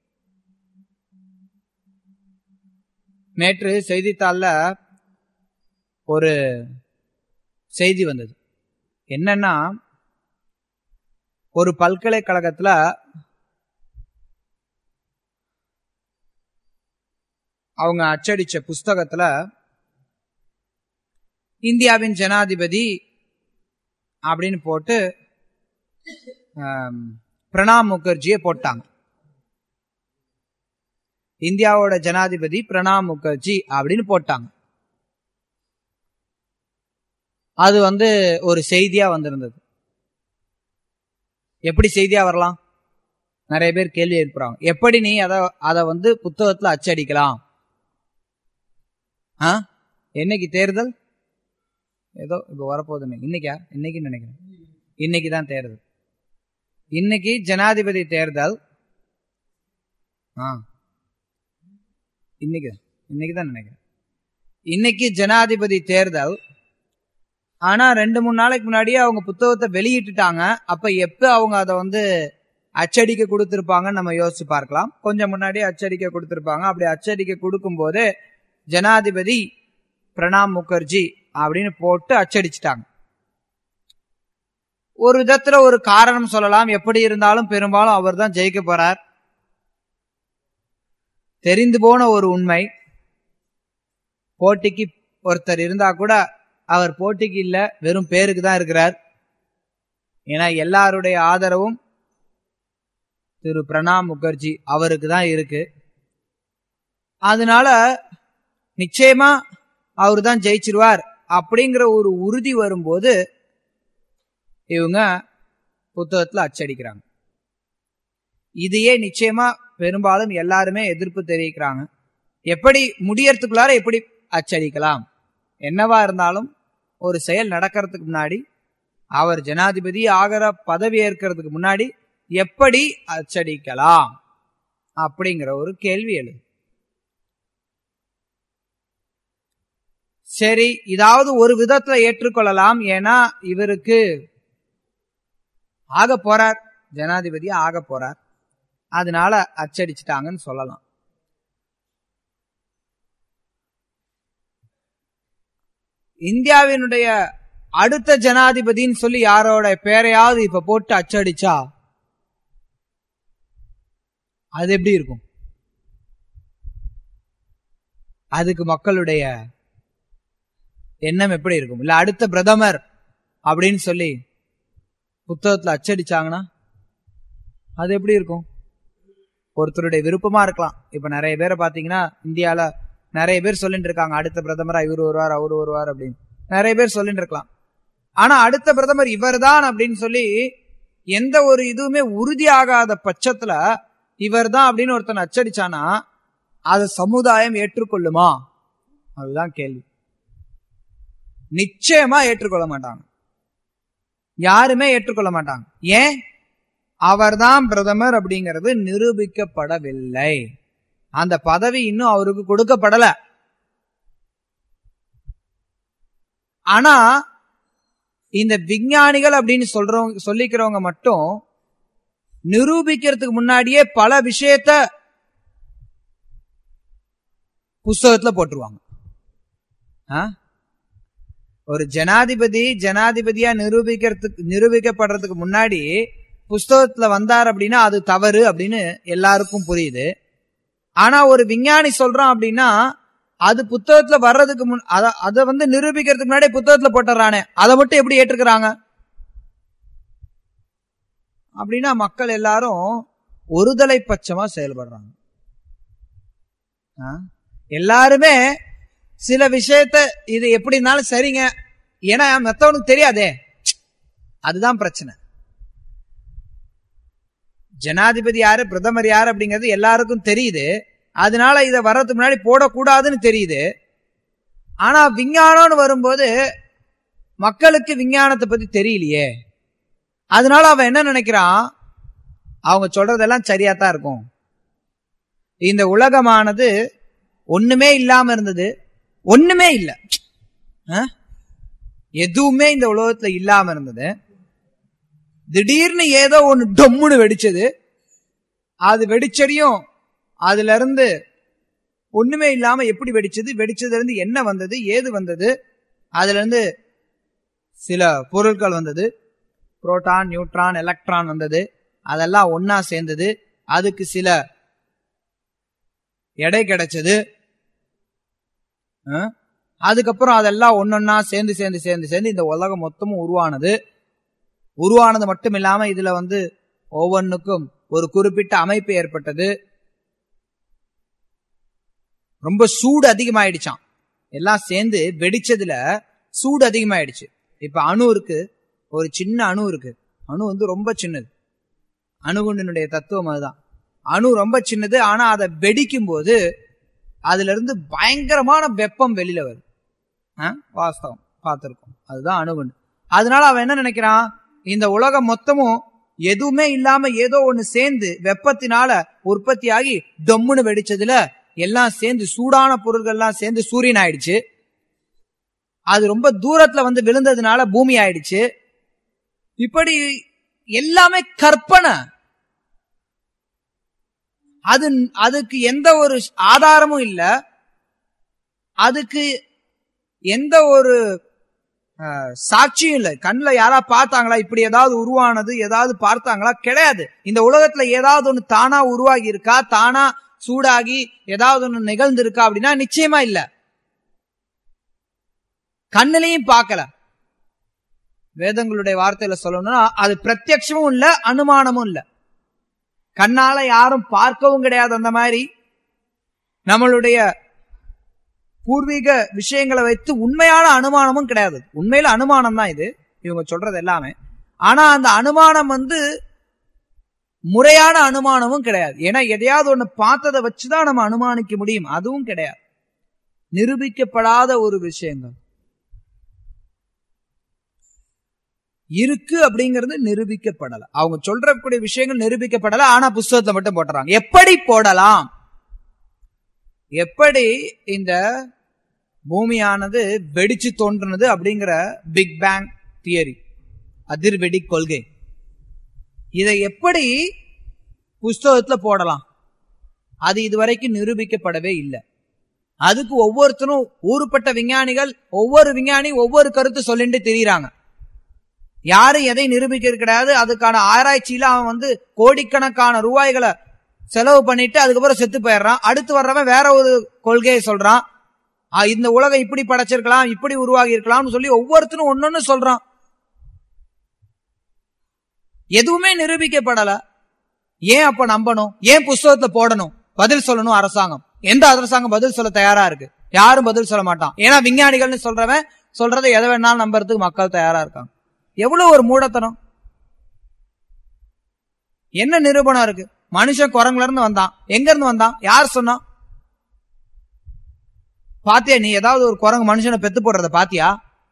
நேற்று செய்தித்தாள்ல ஒரு செய்தி வந்தது என்னன்னா ஒரு பல்கலைக்கழகத்துல அவங்க அச்சடிச்ச புஸ்தகத்துல இந்தியாவின் ஜனாதிபதி அப்படின்னு போட்டு ஆம், பிரணாப் முகர்ஜியை போட்டாங்க இந்தியாவோட ஜனாதிபதி பிரணாப் முகர்ஜி அப்படின்னு போட்டாங்க அது வந்து ஒரு செய்தியா வந்திருந்தது எப்படி செய்தியா வரலாம் நிறைய பேர் கேள்வி எழுப்புறாங்க எப்படி நீ அத அத வந்து புத்தகத்துல அச்சடிக்கலாம் ஆ என்னைக்கு தேர்தல் ஏதோ இப்ப வரப்போகுதுன்னு இன்னைக்கா இன்னைக்கு நினைக்கிறேன் இன்னைக்கு தான் தேர்தல் இன்னைக்கு ஜனாதிபதி தேர்தல் ஆ இன்னைக்கு இன்னைக்கு தான் நினைக்கிறேன் இன்னைக்கு ஜனாதிபதி தேர்தல் ஆனா ரெண்டு மூணு நாளைக்கு முன்னாடியே அவங்க புத்தகத்தை வெளியிட்டுட்டாங்க அப்ப எப்ப அவங்க அதை வந்து அச்சடிக்க கொடுத்திருப்பாங்கன்னு நம்ம யோசிச்சு பார்க்கலாம் கொஞ்சம் முன்னாடியே அச்சடிக்க கொடுத்திருப்பாங்க அப்படி அச்சடிக்க கொடுக்கும்போது ஜனாதிபதி பிரணாப் முகர்ஜி அப்படின்னு போட்டு அச்சடிச்சிட்டாங்க ஒரு விதத்துல ஒரு காரணம் சொல்லலாம் எப்படி இருந்தாலும் பெரும்பாலும் அவர் தான் ஜெயிக்க போறார் தெரிந்து போன ஒரு உண்மை போட்டிக்கு ஒருத்தர் இருந்தா கூட அவர் போட்டிக்கு இல்ல வெறும் பேருக்கு தான் இருக்கிறார் ஏன்னா எல்லாருடைய ஆதரவும் திரு பிரணாப் முகர்ஜி அவருக்கு தான் இருக்கு அதனால நிச்சயமா அவர் தான் ஜெயிச்சிருவார் அப்படிங்கிற ஒரு உறுதி வரும்போது இவங்க புத்தகத்துல அச்சடிக்கிறாங்க இதையே நிச்சயமா பெரும்பாலும் எல்லாருமே எதிர்ப்பு தெரிவிக்கிறாங்க எப்படி முடியறதுக்குள்ளார எப்படி அச்சடிக்கலாம் என்னவா இருந்தாலும் ஒரு செயல் நடக்கிறதுக்கு முன்னாடி அவர் ஜனாதிபதி ஆகிற பதவி ஏற்கிறதுக்கு முன்னாடி எப்படி அச்சடிக்கலாம் அப்படிங்கிற ஒரு கேள்வி எழுது சரி இதாவது ஒரு விதத்துல ஏற்றுக்கொள்ளலாம் ஏன்னா இவருக்கு ஆக போறார் ஜனாதிபதி ஆக போறார் அதனால அச்சடிச்சிட்டாங்கன்னு சொல்லலாம் இந்தியாவினுடைய அடுத்த ஜனாதிபதின்னு சொல்லி யாரோட பேரையாவது இப்ப போட்டு அச்சடிச்சா அது எப்படி இருக்கும் அதுக்கு மக்களுடைய எண்ணம் எப்படி இருக்கும் இல்ல அடுத்த பிரதமர் அப்படின்னு சொல்லி புத்தகத்துல அச்சடிச்சாங்கன்னா அது எப்படி இருக்கும் ஒருத்தருடைய விருப்பமா இருக்கலாம் இப்ப நிறைய பேரை பாத்தீங்கன்னா இந்தியால நிறைய பேர் சொல்லிட்டு இருக்காங்க அடுத்த பிரதமரா இவரு வருவார் அவரு வருவார் அப்படின்னு நிறைய பேர் சொல்லிட்டு இருக்கலாம் ஆனா அடுத்த பிரதமர் இவர்தான் அப்படின்னு சொல்லி எந்த ஒரு இதுவுமே உறுதியாகாத பட்சத்துல இவர்தான் அப்படின்னு ஒருத்தன் அச்சடிச்சானா அதை சமுதாயம் ஏற்றுக்கொள்ளுமா அதுதான் கேள்வி நிச்சயமா ஏற்றுக்கொள்ள மாட்டாங்க யாருமே ஏற்றுக்கொள்ள மாட்டாங்க ஏன் அவர்தான் பிரதமர் அப்படிங்கிறது நிரூபிக்கப்படவில்லை அந்த பதவி இன்னும் அவருக்கு கொடுக்கப்படல ஆனா இந்த விஞ்ஞானிகள் அப்படின்னு சொல்றவங்க சொல்லிக்கிறவங்க மட்டும் நிரூபிக்கிறதுக்கு முன்னாடியே பல விஷயத்த புஸ்தகத்துல போட்டுருவாங்க ஆ? ஒரு ஜனாதிபதி ஜனாதிபதியா நிரூபிக்கிறதுக்கு நிரூபிக்கப்படுறதுக்கு முன்னாடி புஸ்தகத்துல வந்தார் அப்படின்னா அது தவறு அப்படின்னு எல்லாருக்கும் புரியுது ஆனா ஒரு விஞ்ஞானி சொல்றான் அப்படின்னா அது புத்தகத்துல வர்றதுக்கு முன் அத அதை வந்து நிரூபிக்கிறதுக்கு முன்னாடி புத்தகத்துல போட்டுறானே அதை மட்டும் எப்படி ஏற்றுக்கிறாங்க அப்படின்னா மக்கள் எல்லாரும் ஒருதலை பட்சமா செயல்படுறாங்க ஆ? எல்லாருமே சில விஷயத்த இது எப்படி இருந்தாலும் சரிங்க ஏன்னா மத்தவனுக்கு தெரியாதே அதுதான் பிரச்சனை ஜனாதிபதி யாரு பிரதமர் யாரு அப்படிங்கிறது எல்லாருக்கும் தெரியுது அதனால இதை வர்றதுக்கு முன்னாடி போடக்கூடாதுன்னு தெரியுது ஆனா விஞ்ஞானம்னு வரும்போது மக்களுக்கு விஞ்ஞானத்தை பத்தி தெரியலையே அதனால அவன் என்ன நினைக்கிறான் அவங்க சொல்றதெல்லாம் சரியா தான் இருக்கும் இந்த உலகமானது ஒண்ணுமே இல்லாம இருந்தது ஒண்ணுமே இல்ல ஆ? எதுவுமே இந்த உலகத்துல இல்லாம இருந்தது திடீர்னு ஏதோ ஒண்ணு டொம்முன்னு வெடிச்சது அது வெடிச்சடியும் அதுல இருந்து ஒண்ணுமே இல்லாம எப்படி வெடிச்சது வெடிச்சதுல இருந்து என்ன வந்தது ஏது வந்தது அதுல இருந்து சில பொருட்கள் வந்தது புரோட்டான் நியூட்ரான் எலக்ட்ரான் வந்தது அதெல்லாம் ஒன்னா சேர்ந்தது அதுக்கு சில எடை கிடைச்சது ஆ? அதுக்கப்புறம் அதெல்லாம் ஒன்னொன்னா சேர்ந்து சேர்ந்து சேர்ந்து சேர்ந்து இந்த உலகம் மொத்தமும் உருவானது உருவானது மட்டும் இல்லாம இதுல வந்து ஒவ்வொன்றுக்கும் ஒரு குறிப்பிட்ட அமைப்பு ஏற்பட்டது ரொம்ப சூடு அதிகமாயிடுச்சான் எல்லாம் சேர்ந்து வெடிச்சதுல சூடு அதிகமாயிடுச்சு இப்ப அணு இருக்கு ஒரு சின்ன அணு இருக்கு அணு வந்து ரொம்ப சின்னது அணுகுண்டினுடைய தத்துவம் அதுதான் அணு ரொம்ப சின்னது ஆனா அதை வெடிக்கும் போது அதுல இருந்து பயங்கரமான வெப்பம் வெளியில வருது ஆ? வாஸ்தவம் பார்த்திருக்கோம் அதுதான் அணுகுண்டு அதனால அவன் என்ன நினைக்கிறான் இந்த உலகம் மொத்தமும் எதுவுமே இல்லாம ஏதோ ஒண்ணு சேர்ந்து வெப்பத்தினால உற்பத்தியாகி டொம்முன்னு வெடிச்சதுல எல்லாம் சேர்ந்து சூடான பொருள்கள்லாம் சேர்ந்து சூரியன் ஆயிடுச்சு அது ரொம்ப தூரத்துல வந்து விழுந்ததுனால பூமி ஆயிடுச்சு இப்படி எல்லாமே கற்பனை அது அதுக்கு எந்த ஒரு ஆதாரமும் இல்ல அதுக்கு எந்த ஒரு அஹ், சாட்சியும் இல்லை கண்ணுல யாரா பார்த்தாங்களா இப்படி ஏதாவது உருவானது ஏதாவது பார்த்தாங்களா கிடையாது இந்த உலகத்துல ஏதாவது ஒண்ணு தானா உருவாகி இருக்கா தானா சூடாகி ஏதாவது ஒண்ணு நிகழ்ந்து இருக்கா அப்படின்னா நிச்சயமா இல்ல கண்ணுலயும் பார்க்கல வேதங்களுடைய வார்த்தையில சொல்லணும்னா அது பிரத்யட்சமும் இல்ல அனுமானமும் இல்ல கண்ணால யாரும் பார்க்கவும் கிடையாது அந்த மாதிரி நம்மளுடைய பூர்வீக விஷயங்களை வைத்து உண்மையான அனுமானமும் கிடையாது உண்மையில அனுமானம் தான் இது இவங்க சொல்றது எல்லாமே ஆனா அந்த அனுமானம் வந்து முறையான அனுமானமும் கிடையாது ஏன்னா எதையாவது ஒண்ணு பார்த்ததை வச்சுதான் நம்ம அனுமானிக்க முடியும் அதுவும் கிடையாது நிரூபிக்கப்படாத ஒரு விஷயங்கள் இருக்கு அப்படிங்கிறது நிரூபிக்கப்படல அவங்க சொல்றக்கூடிய விஷயங்கள் நிரூபிக்கப்படல ஆனா புஸ்தகத்தை மட்டும் போட்டுறாங்க எப்படி போடலாம் எப்படி இந்த பூமியானது வெடிச்சு தோன்றுனது அப்படிங்கிற பிக் பேங் தியரி அதிர்வெடி கொள்கை இதை எப்படி புஸ்தகத்துல போடலாம் அது இதுவரைக்கும் நிரூபிக்கப்படவே இல்லை அதுக்கு ஒவ்வொருத்தரும் ஊருப்பட்ட விஞ்ஞானிகள் ஒவ்வொரு விஞ்ஞானி ஒவ்வொரு கருத்து சொல்லிட்டு தெரியுறாங்க யாரும் எதை நிரூபிக்கிறது கிடையாது அதுக்கான ஆராய்ச்சியில அவன் வந்து கோடிக்கணக்கான ரூபாய்களை செலவு பண்ணிட்டு அதுக்கப்புறம் செத்து போயிடுறான் அடுத்து வர்றவன் வேற ஒரு கொள்கையை சொல்றான் ஆ, இந்த உலகம் இப்படி படைச்சிருக்கலாம் இப்படி உருவாகி இருக்கலாம்னு சொல்லி ஒவ்வொருத்தரும் ஒன்னொன்னு சொல்றான் எதுவுமே நிரூபிக்கப்படல ஏன் அப்ப நம்பணும் ஏன் புஸ்தகத்துல போடணும் பதில் சொல்லணும் அரசாங்கம் எந்த அரசாங்கம் பதில் சொல்ல தயாரா இருக்கு யாரும் பதில் சொல்ல மாட்டான் ஏன்னா விஞ்ஞானிகள்னு சொல்றவன் சொல்றதை எதை வேணாலும் நம்புறதுக்கு மக்கள் தயாரா இருக்காங்க எவ்வளவு ஒரு மூடத்தனம் என்ன நிரூபணம் இருக்கு மனுஷன் குரங்குல இருந்து வந்தான் எங்க இருந்து வந்தான் யார் சொன்னா பாத்தியா நீ ஏதாவது ஒரு குரங்கு மனுஷனை பெத்து போடுறத பாத்தியா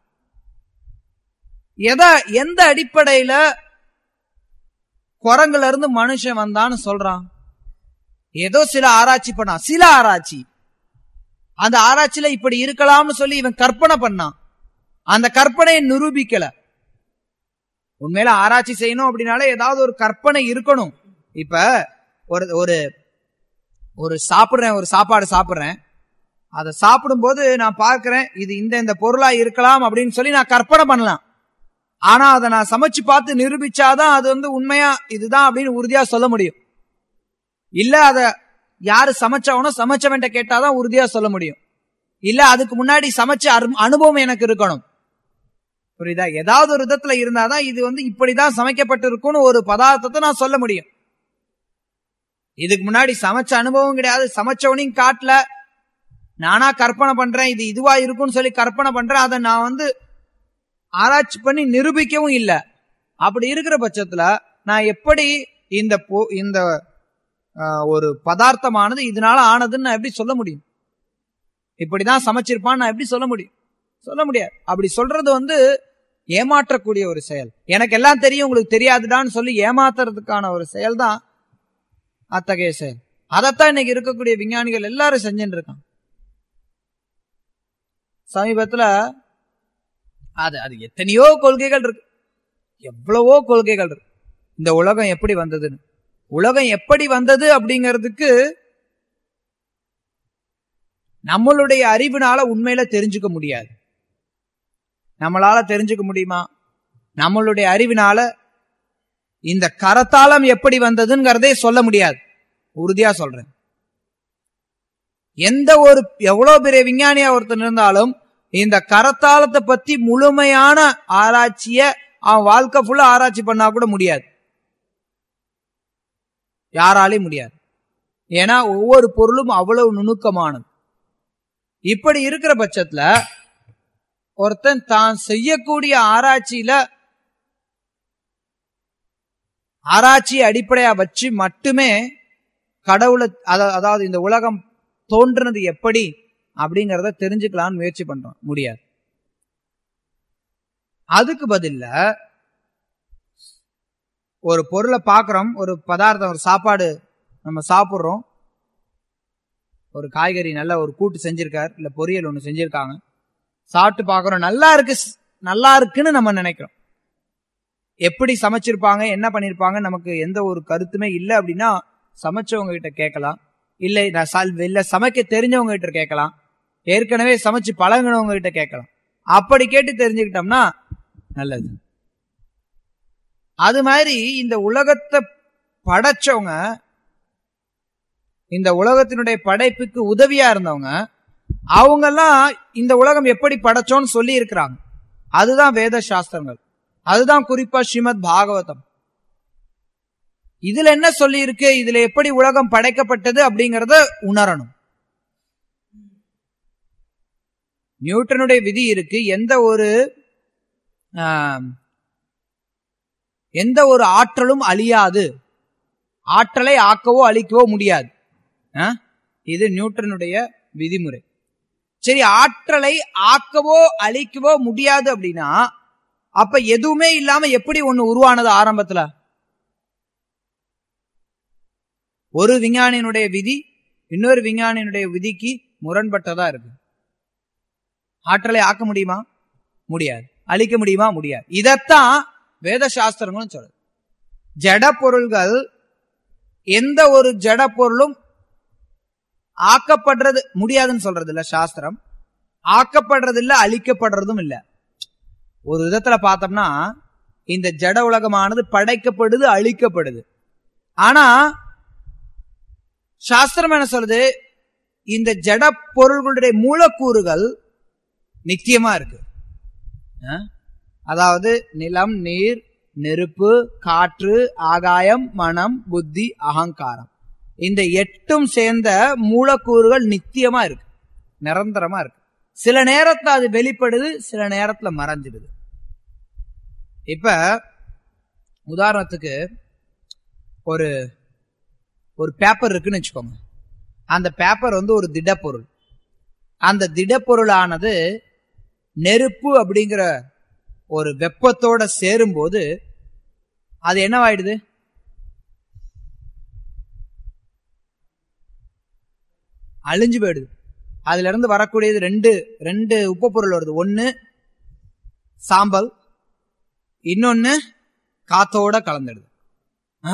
எத எந்த அடிப்படையில குரங்குல இருந்து மனுஷன் வந்தான்னு சொல்றான் ஏதோ சில ஆராய்ச்சி பண்ணான் சில ஆராய்ச்சி அந்த ஆராய்ச்சியில இப்படி இருக்கலாம்னு சொல்லி இவன் கற்பனை பண்ணான் அந்த கற்பனையை நிரூபிக்கல உண்மையில ஆராய்ச்சி செய்யணும் அப்படின்னாலே ஏதாவது ஒரு கற்பனை இருக்கணும் இப்ப ஒரு ஒரு ஒரு சாப்பிடுறேன் ஒரு சாப்பாடு சாப்பிடுறேன் அதை சாப்பிடும்போது நான் பார்க்கிறேன் இது இந்த இந்த பொருளா இருக்கலாம் அப்படின்னு சொல்லி நான் கற்பனை பண்ணலாம் ஆனா அதை நான் சமைச்சு பார்த்து நிரூபிச்சாதான் அது வந்து உண்மையா இதுதான் அப்படின்னு உறுதியா சொல்ல முடியும் இல்ல அத யாரு சமைச்சவனோ சமைச்சவன்ட்ட கேட்டாதான் உறுதியா சொல்ல முடியும் இல்ல அதுக்கு முன்னாடி சமைச்ச அரு- அனுபவம் எனக்கு இருக்கணும் புரியுதா ஏதாவது ஒரு விதத்துல இருந்தாதான் இது வந்து இப்படிதான் சமைக்கப்பட்டிருக்கும்னு ஒரு பதார்த்தத்தை நான் சொல்ல முடியும் இதுக்கு முன்னாடி சமைச்ச அனுபவம் கிடையாது சமைச்சவனையும் காட்டல நானா கற்பனை பண்றேன் இது இதுவா இருக்கும்னு சொல்லி கற்பனை பண்றேன் அதை நான் வந்து ஆராய்ச்சி பண்ணி நிரூபிக்கவும் இல்லை அப்படி இருக்கிற பட்சத்துல நான் எப்படி இந்த பொ- இந்த ஆஹ், ஒரு பதார்த்தமானது இதனால ஆனதுன்னு நான் எப்படி சொல்ல முடியும் இப்படிதான் சமைச்சிருப்பான்னு நான் எப்படி சொல்ல முடியும் சொல்ல முடியாது அப்படி சொல்றது வந்து ஏமாற்றக்கூடிய ஒரு செயல் எனக்கு எல்லாம் தெரியும் உங்களுக்கு தெரியாதுடான்னு சொல்லி ஏமாத்துறதுக்கான ஒரு செயல் தான் அத்தகைய செயல் அதைத்தான் இன்னைக்கு இருக்கக்கூடிய விஞ்ஞானிகள் எல்லாரும் செஞ்சுட்டு இருக்காங்க சமீபத்துல அது அது எத்தனையோ கொள்கைகள் இருக்கு எவ்வளவோ கொள்கைகள் இருக்கு இந்த உலகம் எப்படி வந்ததுன்னு உலகம் எப்படி வந்தது அப்படிங்கிறதுக்கு நம்மளுடைய அறிவினால உண்மையில தெரிஞ்சுக்க முடியாது நம்மளால தெரிஞ்சுக்க முடியுமா நம்மளுடைய அறிவினால இந்த கரத்தாளம் எப்படி வந்ததுங்கிறதே சொல்ல முடியாது உறுதியா சொல்றேன் எந்த ஒரு எவ்வளவு பெரிய விஞ்ஞானியா ஒருத்தன் இருந்தாலும் இந்த கரத்தாளத்தை பத்தி முழுமையான ஆராய்ச்சிய அவன் வாழ்க்கை ஃபுல்லா ஆராய்ச்சி பண்ணா கூட முடியாது யாராலையும் முடியாது ஏன்னா ஒவ்வொரு பொருளும் அவ்வளவு நுணுக்கமானது இப்படி இருக்கிற பட்சத்துல ஒருத்தன் தான் செய்யக்கூடிய ஆராய்ச்சியில ஆராய்ச்சியை அடிப்படையா வச்சு மட்டுமே கடவுளை அத- அதாவது இந்த உலகம் தோன்றுனது எப்படி அப்படிங்கறத தெரிஞ்சுக்கலாம்னு முயற்சி பண்றோம் முடியாது அதுக்கு பதில்ல ஒரு பொருளை பார்க்கறோம் ஒரு பதார்த்தம் ஒரு சாப்பாடு நம்ம சாப்பிடுறோம் ஒரு காய்கறி நல்ல ஒரு கூட்டு செஞ்சிருக்கார் இல்ல பொரியல் ஒண்ணு செஞ்சிருக்காங்க சாப்பிட்டு பார்க்கறோம் நல்லா இருக்கு ஸ்- நல்லா இருக்குன்னு நம்ம நினைக்கிறோம் எப்படி சமைச்சிருப்பாங்க என்ன பண்ணிருப்பாங்க நமக்கு எந்த ஒரு கருத்துமே இல்லை அப்படின்னா சமைச்சவங்க கிட்ட கேட்கலாம் இல்லை நான் சல்- இல்ல சமைக்க தெரிஞ்சவங்க கிட்ட கேட்கலாம் ஏற்கனவே சமைச்சு பழகினவங்க கிட்ட கேட்கலாம் அப்படி கேட்டு தெரிஞ்சுக்கிட்டோம்னா நல்லது அது மாதிரி இந்த உலகத்தை படைச்சவங்க இந்த உலகத்தினுடைய படைப்புக்கு உதவியா இருந்தவங்க அவங்கெல்லாம் இந்த உலகம் எப்படி படைச்சோன்னு சொல்லி இருக்கிறாங்க அதுதான் வேத சாஸ்திரங்கள் அதுதான் குறிப்பா ஸ்ரீமத் பாகவதம் இதுல என்ன சொல்லி இருக்கு இதுல எப்படி உலகம் படைக்கப்பட்டது அப்படிங்கறத உணரணும் நியூட்டனுடைய விதி இருக்கு எந்த ஒரு ஆம், எந்த ஒரு ஆற்றலும் அழியாது ஆற்றலை ஆக்கவோ அழிக்கவோ முடியாது ஆ? இது நியூட்டனுடைய விதிமுறை சரி ஆற்றலை ஆக்கவோ அழிக்கவோ முடியாது அப்படின்னா அப்ப எதுவுமே இல்லாம எப்படி ஒண்ணு உருவானது ஆரம்பத்துல ஒரு விஞ்ஞானியினுடைய விதி இன்னொரு விஞ்ஞானியினுடைய விதிக்கு முரண்பட்டதா இருக்கு ஆற்றலை ஆக்க முடியுமா முடியாது அழிக்க முடியுமா முடியாது இதத்தான் வேத சாஸ்திரங்களும் சொல்லுது ஜட பொருள்கள் எந்த ஒரு ஜட பொருளும் ஆக்கப்படுறது முடியாதுன்னு சொல்றது இல்ல சாஸ்திரம் ஆக்கப்படுறது இல்ல அழிக்கப்படுறதும் இல்ல ஒரு விதத்துல பார்த்தோம்னா இந்த ஜட உலகமானது படைக்கப்படுது அழிக்கப்படுது ஆனா சாஸ்திரம் என்ன சொல்லுது இந்த ஜட பொருள்களுடைய மூலக்கூறுகள் நித்தியமா இருக்கு ஆ? அதாவது நிலம் நீர் நெருப்பு காற்று ஆகாயம் மனம் புத்தி அகங்காரம் இந்த எட்டும் சேர்ந்த மூலக்கூறுகள் நித்தியமா இருக்கு நிரந்தரமா இருக்கு சில நேரத்துல அது வெளிப்படுது சில நேரத்துல மறைஞ்சிடுது இப்ப உதாரணத்துக்கு ஒரு ஒரு பேப்பர் இருக்குன்னு வச்சுக்கோங்க அந்த பேப்பர் வந்து ஒரு திடப்பொருள் அந்த திடப்பொருளானது நெருப்பு அப்படிங்கிற ஒரு வெப்பத்தோட சேரும்போது அது என்னவாயிடுது அழிஞ்சு போயிடுது அதுல இருந்து வரக்கூடியது ரெண்டு ரெண்டு உப்பு பொருள் வருது ஒன்னு சாம்பல் இன்னொன்னு காத்தோட கலந்துடுது ஆ?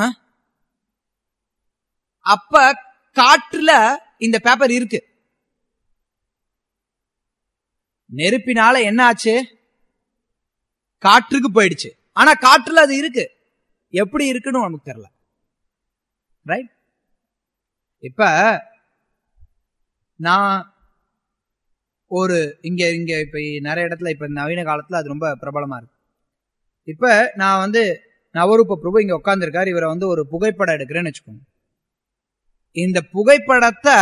அப்ப காற்றுல இந்த பேப்பர் இருக்கு நெருப்பினால என்ன ஆச்சு காற்றுக்கு போயிடுச்சு ஆனா காற்றுல அது இருக்கு எப்படி இருக்குன்னு நமக்கு தெரியல ரைட் இப்ப நான் ஒரு இங்க இங்க இப்ப நிறைய இடத்துல இப்ப நவீன காலத்துல அது ரொம்ப பிரபலமா இருக்கு இப்ப நான் வந்து நவரூப பிரபு இங்க உட்கார்ந்திருக்காரு இவரை வந்து ஒரு புகைப்படம் எடுக்கிறேன்னு வச்சுக்கோங்க இந்த புகைப்படத்தை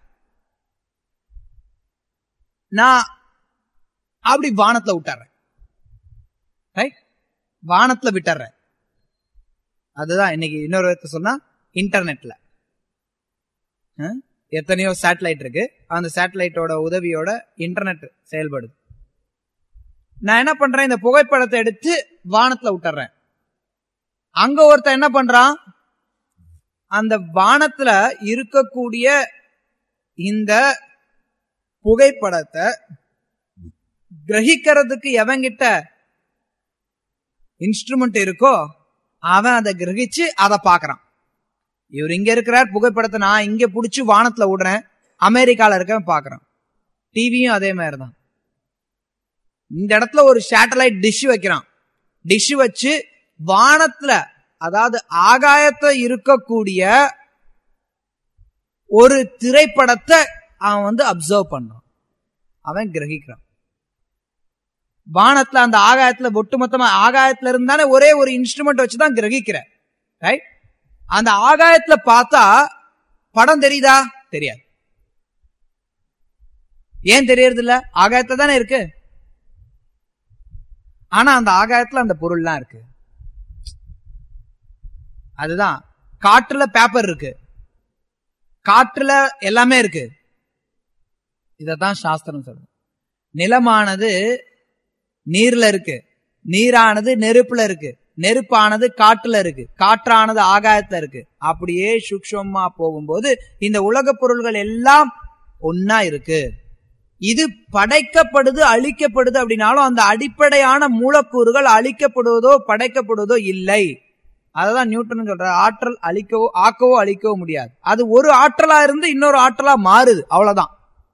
நான் அப்படி வானத்துல விட்டுறேன் ரைட் வானத்துல விட்டுறேன் அதுதான் இன்னைக்கு இன்னொரு விதத்தை சொன்னா இன்டர்நெட்ல அஹ், எத்தனையோ சேட்டலைட் இருக்கு அந்த சேட்டலைட்டோட உதவியோட இன்டர்நெட் செயல்படுது நான் என்ன பண்றேன் இந்த புகைப்படத்தை எடுத்து வானத்துல விட்டுறேன் அங்க ஒருத்தன் என்ன பண்றான் அந்த வானத்துல இருக்கக்கூடிய இந்த புகைப்படத்தை கிரகிக்கிறதுக்கு எவங்கிட்ட இன்ஸ்ட்ருமெண்ட் இருக்கோ அவன் அதை கிரகிச்சு அதை பாக்குறான் இவர் இங்க இருக்கிறார் புகைப்படத்தை நான் இங்க புடிச்சு வானத்துல விடுறேன் அமெரிக்கால இருக்கவன் பாக்குறான் டிவியும் அதே மாதிரிதான் இந்த இடத்துல ஒரு சேட்டலைட் டிஷ் வைக்கிறான் டிஷ் வச்சு வானத்துல அதாவது ஆகாயத்துல இருக்கக்கூடிய ஒரு திரைப்படத்தை அவன் வந்து அப்சர்வ் பண்றான் அவன் கிரகிக்கிறான் வானத்துல அந்த ஆகாயத்துல ஒட்டுமொத்தமா ஆகாயத்துல இருந்தானே ஒரே ஒரு இன்ஸ்ட்ருமெண்ட் வச்சுதான் கிரகிக்கிற ரைட் அந்த ஆகாயத்துல பார்த்தா படம் தெரியுதா தெரியாது ஏன் தெரியறது இல்ல ஆகாயத்துல தானே இருக்கு ஆனா அந்த ஆகாயத்துல அந்த பொருள்லாம் இருக்கு அதுதான் காற்றுல பேப்பர் இருக்கு காற்றுல எல்லாமே இருக்கு இததான் சாஸ்திரம் சொல்றது நிலமானது நீர்ல இருக்கு நீரானது நெருப்புல இருக்கு நெருப்பானது காட்டுல இருக்கு காற்றானது ஆகாயத்துல இருக்கு அப்படியே சூக்ஷமா போகும்போது இந்த உலக பொருள்கள் எல்லாம் ஒன்னா இருக்கு இது படைக்கப்படுது அழிக்கப்படுது அப்படின்னாலும் அந்த அடிப்படையான மூலக்கூறுகள் அழிக்கப்படுவதோ படைக்கப்படுவதோ இல்லை அததான் நியூட்டன் சொல்ற ஆற்றல் அழிக்கவோ ஆக்கவோ அழிக்கவோ முடியாது அது ஒரு ஆற்றலா இருந்து இன்னொரு ஆற்றலா மாறுது அவ்வளவுதான்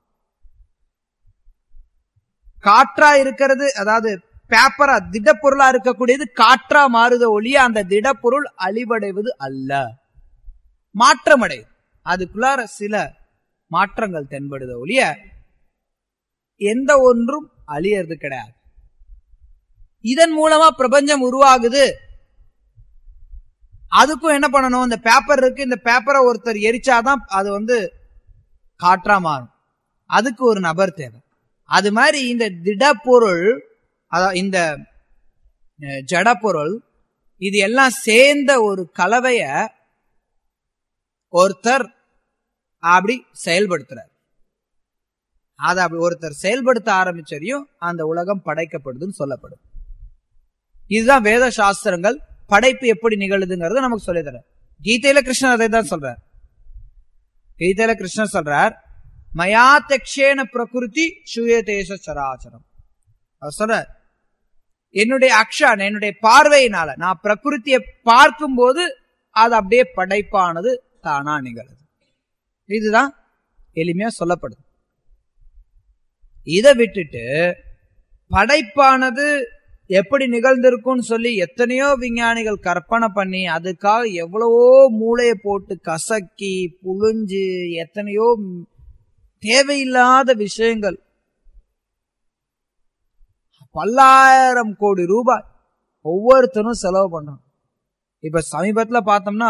காற்றா இருக்கிறது அதாவது பேப்பரா திடப்பொருளா இருக்கக்கூடியது காற்றா மாறுத ஒழிய அந்த திடப்பொருள் அழிவடைவது அல்ல மாற்றமடையுது அதுக்குள்ளார சில மாற்றங்கள் தென்படுத ஒழிய எந்த ஒன்றும் அழியறது கிடையாது இதன் மூலமா பிரபஞ்சம் உருவாகுது அதுக்கும் என்ன பண்ணணும் இந்த பேப்பர் இருக்கு இந்த பேப்பரை ஒருத்தர் எரிச்சாதான் அது வந்து காற்றா மாறும் அதுக்கு ஒரு நபர் தேவை அது மாதிரி இந்த திடப்பொருள் அதான் இந்த ஜடப்பொருள் இது எல்லாம் சேர்ந்த ஒரு கலவைய ஒருத்தர் அப்படி செயல்படுத்துறார் அதை அப்படி ஒருத்தர் செயல்படுத்த ஆரம்பிச்சதையும் அந்த உலகம் படைக்கப்படுதுன்னு சொல்லப்படும் இதுதான் வேத சாஸ்திரங்கள் படைப்பு எப்படி நிகழுதுங்கிறது நமக்கு சொல்லி தர கீதையில கிருஷ்ணர் அதை தான் சொல்றார் கீதையில கிருஷ்ணர் சொல்றார் மயா தக்ஷேன பிரகிருதி சுயதேச சராச்சரம் அவர் சொல்றார் என்னுடைய அக்ஷான் என்னுடைய பார்வையினால நான் பிரகிருத்தியை பார்க்கும் போது அது அப்படியே படைப்பானது தானா நிகழுது இதுதான் எளிமையா சொல்லப்படுது இதை விட்டுட்டு படைப்பானது எப்படி நிகழ்ந்திருக்கும்னு சொல்லி எத்தனையோ விஞ்ஞானிகள் கற்பனை பண்ணி அதுக்காக எவ்வளவோ மூளையை போட்டு கசக்கி புழிஞ்சு எத்தனையோ தேவையில்லாத விஷயங்கள் பல்லாயிரம் கோடி ரூபாய் ஒவ்வொருத்தரும் செலவு பண்றான் இப்ப சமீபத்துல பார்த்தோம்னா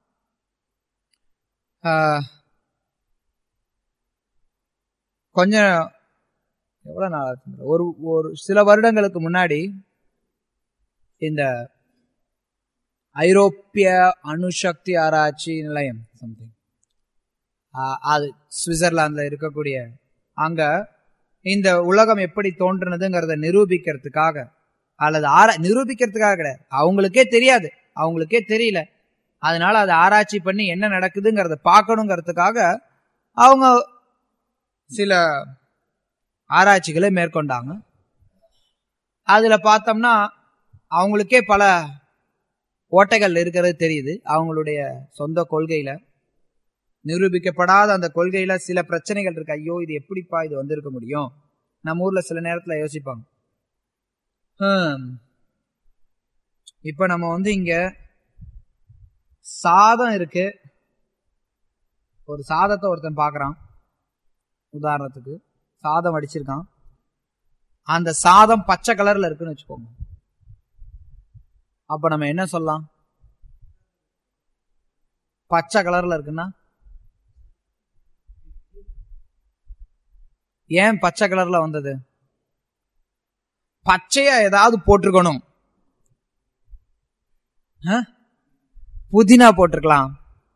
கொஞ்சம் எவ்வளவு நாள் ஆச்சு ஒரு ஒரு சில வருடங்களுக்கு முன்னாடி இந்த ஐரோப்பிய அணுசக்தி ஆராய்ச்சி நிலையம் சம்திங் அது சுவிட்சர்லாந்துல இருக்கக்கூடிய அங்க இந்த உலகம் எப்படி தோன்றுனதுங்கிறத நிரூபிக்கிறதுக்காக அல்லது ஆரா நிரூபிக்கிறதுக்காக கிடையாது அவங்களுக்கே தெரியாது அவங்களுக்கே தெரியல அதனால அதை ஆராய்ச்சி பண்ணி என்ன நடக்குதுங்கிறத பார்க்கணுங்கிறதுக்காக அவங்க சில ஆராய்ச்சிகளை மேற்கொண்டாங்க அதுல பார்த்தோம்னா அவங்களுக்கே பல ஓட்டைகள் இருக்கிறது தெரியுது அவங்களுடைய சொந்த கொள்கையில நிரூபிக்கப்படாத அந்த கொள்கையில சில பிரச்சனைகள் இருக்கு ஐயோ இது எப்படிப்பா இது வந்திருக்க முடியும் நம்ம ஊர்ல சில நேரத்துல யோசிப்பாங்க இப்ப நம்ம வந்து இங்க சாதம் இருக்கு ஒரு சாதத்தை ஒருத்தன் பாக்குறான் உதாரணத்துக்கு சாதம் அடிச்சிருக்கான் அந்த சாதம் பச்சை கலர்ல இருக்குன்னு வச்சுக்கோங்க அப்ப நம்ம என்ன சொல்லலாம் பச்சை கலர்ல இருக்குன்னா ஏன் பச்சை கலர்ல வந்தது பச்சையா ஏதாவது போட்டிருக்கணும் புதினா போட்டிருக்கலாம்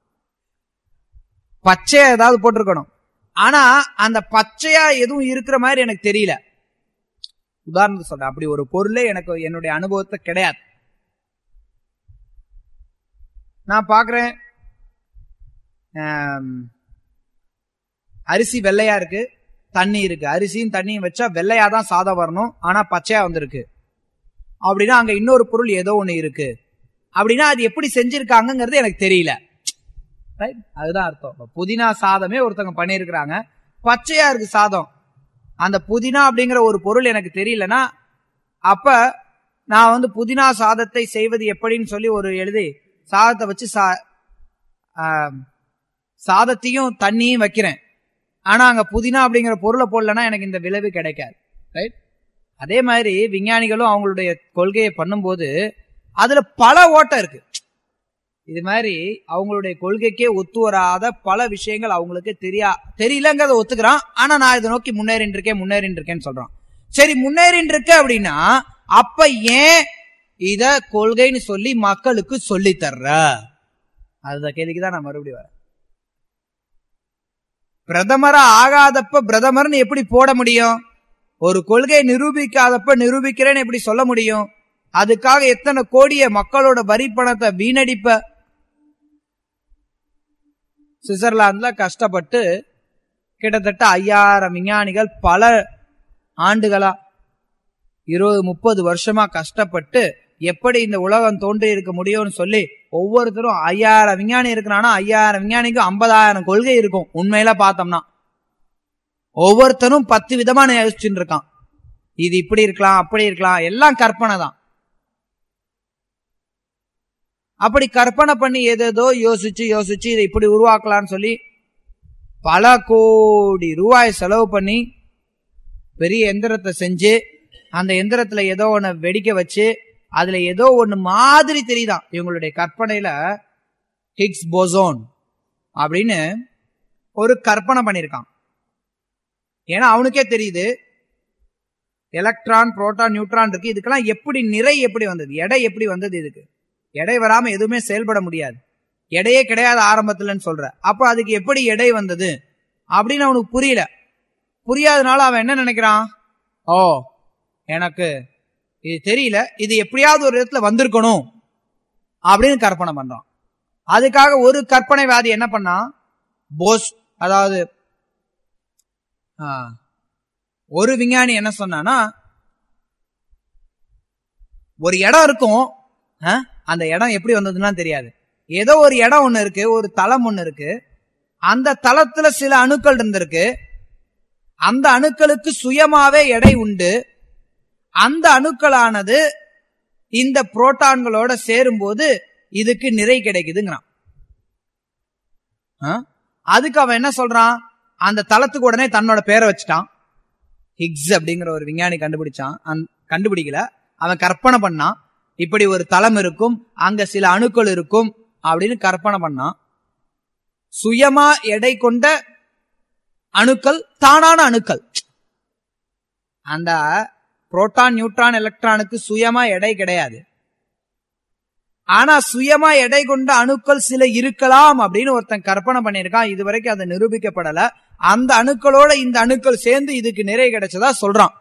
பச்சையா ஏதாவது போட்டிருக்கணும் ஆனா அந்த பச்சையா எதுவும் இருக்கிற மாதிரி எனக்கு தெரியல உதாரணத்துக்கு சொல்றேன் அப்படி ஒரு பொருளே எனக்கு என்னுடைய அனுபவத்தை கிடையாது நான் பாக்குறேன் ஆம், அரிசி வெள்ளையா இருக்கு தண்ணி இருக்கு அரிசியும் தண்ணியும் வச்சா வெள்ளையா தான் சாதம் வரணும் ஆனா பச்சையா வந்திருக்கு அப்படின்னா அங்க இன்னொரு பொருள் ஏதோ ஒண்ணு இருக்கு அப்படின்னா அது எப்படி செஞ்சிருக்காங்கங்கிறது எனக்கு தெரியல ரைட் அதுதான் அர்த்தம் இப்ப புதினா சாதமே ஒருத்தவங்க பண்ணியிருக்கிறாங்க பச்சையா இருக்கு சாதம் அந்த புதினா அப்படிங்கிற ஒரு பொருள் எனக்கு தெரியலனா அப்ப நான் வந்து புதினா சாதத்தை செய்வது எப்படின்னு சொல்லி ஒரு எழுதி சாதத்தை வச்சு சா ஆம், சாதத்தையும் தண்ணியும் வைக்கிறேன் ஆனா அங்க புதினா அப்படிங்கிற பொருளை போடலன்னா எனக்கு இந்த விளைவு கிடைக்காது ரைட் அதே மாதிரி விஞ்ஞானிகளும் அவங்களுடைய கொள்கையை பண்ணும்போது அதுல பல ஓட்டம் இருக்கு இது மாதிரி அவங்களுடைய கொள்கைக்கே ஒத்து வராத பல விஷயங்கள் அவங்களுக்கு தெரியா தெரியலங்கிறத ஒத்துக்கிறான் ஆனா நான் இதை நோக்கி முன்னேறின்னு இருக்கேன் முன்னேறின்னு இருக்கேன்னு சொல்றான் சரி முன்னேறின்னு இருக்க அப்படின்னா அப்ப ஏன் இத கொள்கைன்னு சொல்லி மக்களுக்கு சொல்லி தர்ற அந்த கேள்விக்கு தான் நான் மறுபடியும் வரேன் பிரதமரா ஆகாதப்ப பிரதமர்னு எப்படி போட முடியும் ஒரு கொள்கையை நிரூபிக்காதப்ப நிரூபிக்கிறேன்னு எப்படி சொல்ல முடியும் அதுக்காக எத்தனை கோடிய மக்களோட வரி பணத்தை வீணடிப்ப சுவிட்சர்லாந்துல கஷ்டப்பட்டு கிட்டத்தட்ட ஐயாயிரம் விஞ்ஞானிகள் பல ஆண்டுகளா இருபது முப்பது வருஷமா கஷ்டப்பட்டு எப்படி இந்த உலகம் தோன்றி இருக்க முடியும்னு சொல்லி ஒவ்வொருத்தரும் ஐயாயிரம் விஞ்ஞானி இருக்கிறானா ஐயாயிரம் விஞ்ஞானிக்கும் ஐம்பதாயிரம் கொள்கை இருக்கும் உண்மையில பார்த்தோம்னா ஒவ்வொருத்தரும் பத்து விதமா யோசிச்சுட்டு இருக்கான் இது இப்படி இருக்கலாம் அப்படி இருக்கலாம் எல்லாம் கற்பனை தான் அப்படி கற்பனை பண்ணி ஏதேதோ யோசிச்சு யோசிச்சு இதை இப்படி உருவாக்கலாம்னு சொல்லி பல கோடி ரூபாய் செலவு பண்ணி பெரிய எந்திரத்தை செஞ்சு அந்த எந்திரத்துல ஏதோ ஒண்ணு வெடிக்க வச்சு அதுல ஏதோ ஒண்ணு மாதிரி தெரியுதான் இவங்களுடைய கற்பனையில ஹிக்ஸ் போசோன் அப்படின்னு ஒரு கற்பனை பண்ணியிருக்கான் ஏன்னா அவனுக்கே தெரியுது எலக்ட்ரான் புரோட்டான் நியூட்ரான் இருக்கு இதுக்கெல்லாம் எப்படி நிறை எப்படி வந்தது எடை எப்படி வந்தது இதுக்கு எடை வராம எதுவுமே செயல்பட முடியாது எடையே கிடையாது ஆரம்பத்துலன்னு சொல்ற அப்ப அதுக்கு எப்படி எடை வந்தது அப்படின்னு அவனுக்கு புரியல புரியாதனால அவன் என்ன நினைக்கிறான் ஓ எனக்கு இது தெரியல இது எப்படியாவது ஒரு இடத்துல வந்திருக்கணும் அப்படின்னு கற்பனை பண்றான் அதுக்காக ஒரு கற்பனைவாதி என்ன பண்ணா போஸ் அதாவது ஆ, ஒரு விஞ்ஞானி என்ன சொன்னானா ஒரு இடம் இருக்கும் ஆ, அந்த இடம் எப்படி வந்ததுன்னா தெரியாது ஏதோ ஒரு இடம் ஒண்ணு இருக்கு ஒரு தளம் ஒண்ணு இருக்கு அந்த தளத்துல சில அணுக்கள் இருந்திருக்கு அந்த அணுக்களுக்கு சுயமாவே எடை உண்டு அந்த அணுக்களானது இந்த புரோட்டான்களோட சேரும்போது இதுக்கு நிறை கிடைக்குதுங்கிறான் ஆ? அதுக்கு அவன் என்ன சொல்றான் அந்த தளத்துக்கு உடனே தன்னோட பேரை வச்சுட்டான் ஹிக்ஸ் அப்படிங்கிற ஒரு விஞ்ஞானி கண்டுபிடிச்சான் அந்- கண்டுபிடிக்கல அவன் கற்பனை பண்ணான் இப்படி ஒரு தளம் இருக்கும் அங்க சில அணுக்கள் இருக்கும் அப்படின்னு கற்பனை பண்ணான் சுயமா எடை கொண்ட அணுக்கள் தானான அணுக்கள் அந்த புரோட்டான் நியூட்ரான் எலக்ட்ரானுக்கு சுயமா எடை கிடையாது ஆனா சுயமா எடை கொண்ட அணுக்கள் சில இருக்கலாம் அப்படின்னு ஒருத்தன் கற்பனை பண்ணியிருக்கான் இதுவரைக்கும் அது நிரூபிக்கப்படல அந்த அணுக்களோட இந்த அணுக்கள் சேர்ந்து இதுக்கு நிறை கிடைச்சதா சொல்றான்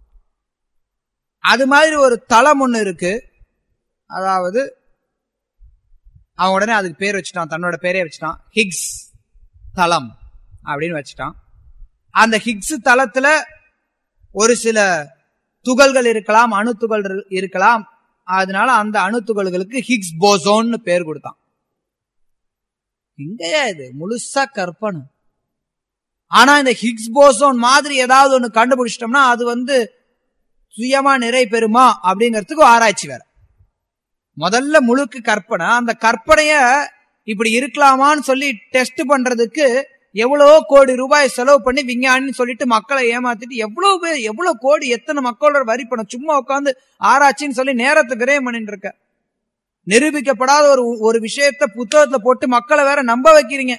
அது மாதிரி ஒரு தளம் ஒண்ணு இருக்கு அதாவது அவன் உடனே அதுக்கு பேர் வச்சுட்டான் தன்னோட பேரே வச்சுட்டான் ஹிக்ஸ் தளம் அப்படின்னு வச்சுட்டான் அந்த ஹிக்ஸ் தளத்துல ஒரு சில துகள்கள் இருக்கலாம் அணு துகள் இரு- இருக்கலாம் அதனால அந்த அணு துகள்களுக்கு ஹிக்ஸ் போசோன்னு பேர் கொடுத்தான் எங்கயா இது முழுசா கற்பனை ஆனா இந்த ஹிக்ஸ் போசோன் மாதிரி ஏதாவது ஒண்ணு கண்டுபிடிச்சிட்டோம்னா அது வந்து சுயமா நிறை பெறுமா அப்படிங்கிறதுக்கு ஆராய்ச்சி வேற முதல்ல முழுக்கு கற்பனை அந்த கற்பனைய இப்படி இருக்கலாமான்னு சொல்லி டெஸ்ட் பண்றதுக்கு எவ்வளவோ கோடி ரூபாய் செலவு பண்ணி விஞ்ஞானின்னு சொல்லிட்டு மக்களை ஏமாத்திட்டு எவ்வளவு பேர் எவ்வளவு கோடி எத்தனை மக்களோட வரி பணம் சும்மா உட்காந்து ஆராய்ச்சின்னு சொல்லி நேரத்தை விரயம் பண்ணிட்டு இருக்க நிரூபிக்கப்படாத ஒரு ஒரு விஷயத்த புத்தகத்துல போட்டு மக்களை வேற நம்ப வைக்கிறீங்க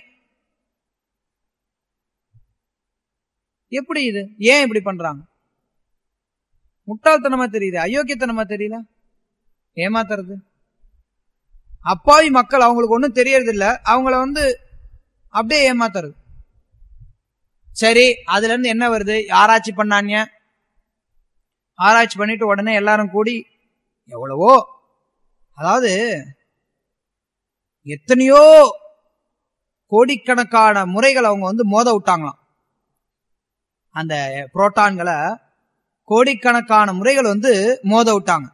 எப்படி இது ஏன் இப்படி பண்றாங்க முட்டாள்தனமா தெரியுது அயோக்கியத்தனமா தெரியல ஏமாத்துறது அப்பாவி மக்கள் அவங்களுக்கு ஒண்ணும் தெரியறது இல்ல அவங்கள வந்து அப்படியே ஏமாத்துறது சரி அதுல இருந்து என்ன வருது ஆராய்ச்சி பண்ணாங்க ஆராய்ச்சி பண்ணிட்டு உடனே எல்லாரும் கூடி எவ்வளவோ அதாவது எத்தனையோ கோடிக்கணக்கான முறைகள் அவங்க வந்து மோத விட்டாங்களாம் அந்த புரோட்டான்களை கோடிக்கணக்கான முறைகள் வந்து மோத விட்டாங்க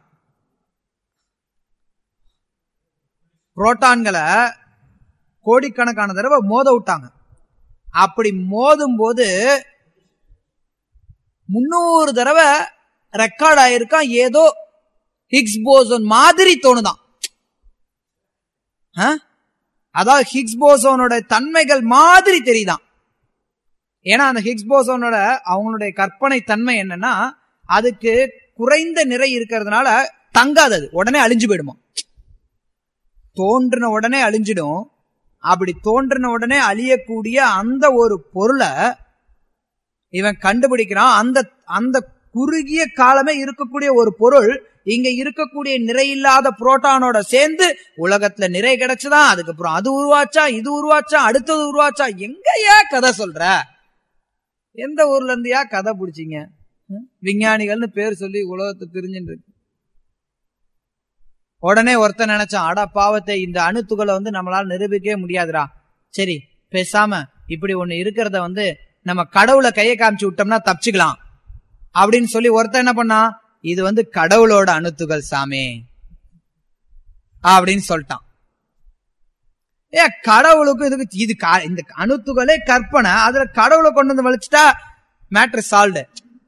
புரோட்டான்களை கோடிக்கணக்கான தடவை மோத விட்டாங்க அப்படி மோதும் போது முன்னூறு தடவை ரெக்கார்ட் ஆயிருக்கான் ஏதோ ஹிக்ஸ் போசோன் மாதிரி தோணுதான் ஆ? அதாவது ஹிக்ஸ் போசோனோட தன்மைகள் மாதிரி தெரியுதான் ஏன்னா அந்த ஹிக்ஸ் போசோனோட அவங்களுடைய கற்பனை தன்மை என்னன்னா அதுக்கு குறைந்த நிறை இருக்கிறதுனால தங்காது அது உடனே அழிஞ்சு போயிடுமா தோன்றின உடனே அழிஞ்சிடும் அப்படி தோன்றின உடனே அழியக்கூடிய அந்த ஒரு பொருளை இவன் கண்டுபிடிக்கிறான் அந்த அந்த குறுகிய காலமே இருக்கக்கூடிய ஒரு பொருள் இங்க இருக்கக்கூடிய நிறையில்லாத புரோட்டானோட சேர்ந்து உலகத்துல நிறை கிடைச்சுதா அதுக்கப்புறம் அது உருவாச்சா இது உருவாச்சா அடுத்தது உருவாச்சா எங்கயா கதை சொல்ற எந்த ஊர்ல இருந்தியா கதை பிடிச்சிங்க ம்? விஞ்ஞானிகள்னு பேர் சொல்லி உலகத்தை தெரிஞ்சுட்டு இருக்கு உடனே ஒருத்தன் நினைச்சான் அடா பாவத்தை இந்த அணுத்துகளை வந்து நம்மளால நிரூபிக்கவே முடியாதுடா சரி பேசாம இப்படி ஒண்ணு இருக்கிறத வந்து நம்ம கடவுளை கையை காமிச்சு விட்டோம்னா தப்பிச்சுக்கலாம் அப்படின்னு சொல்லி ஒருத்தன் என்ன பண்ணா இது வந்து கடவுளோட அணுத்துகள் சாமி அப்படின்னு சொல்லிட்டான் ஏ கடவுளுக்கும் இதுக்கு இது கா- இந்த அணுத்துகளே கற்பனை அதுல கடவுளை கொண்டு வந்து வலிச்சுட்டா மேட்ரு சால்வ்டு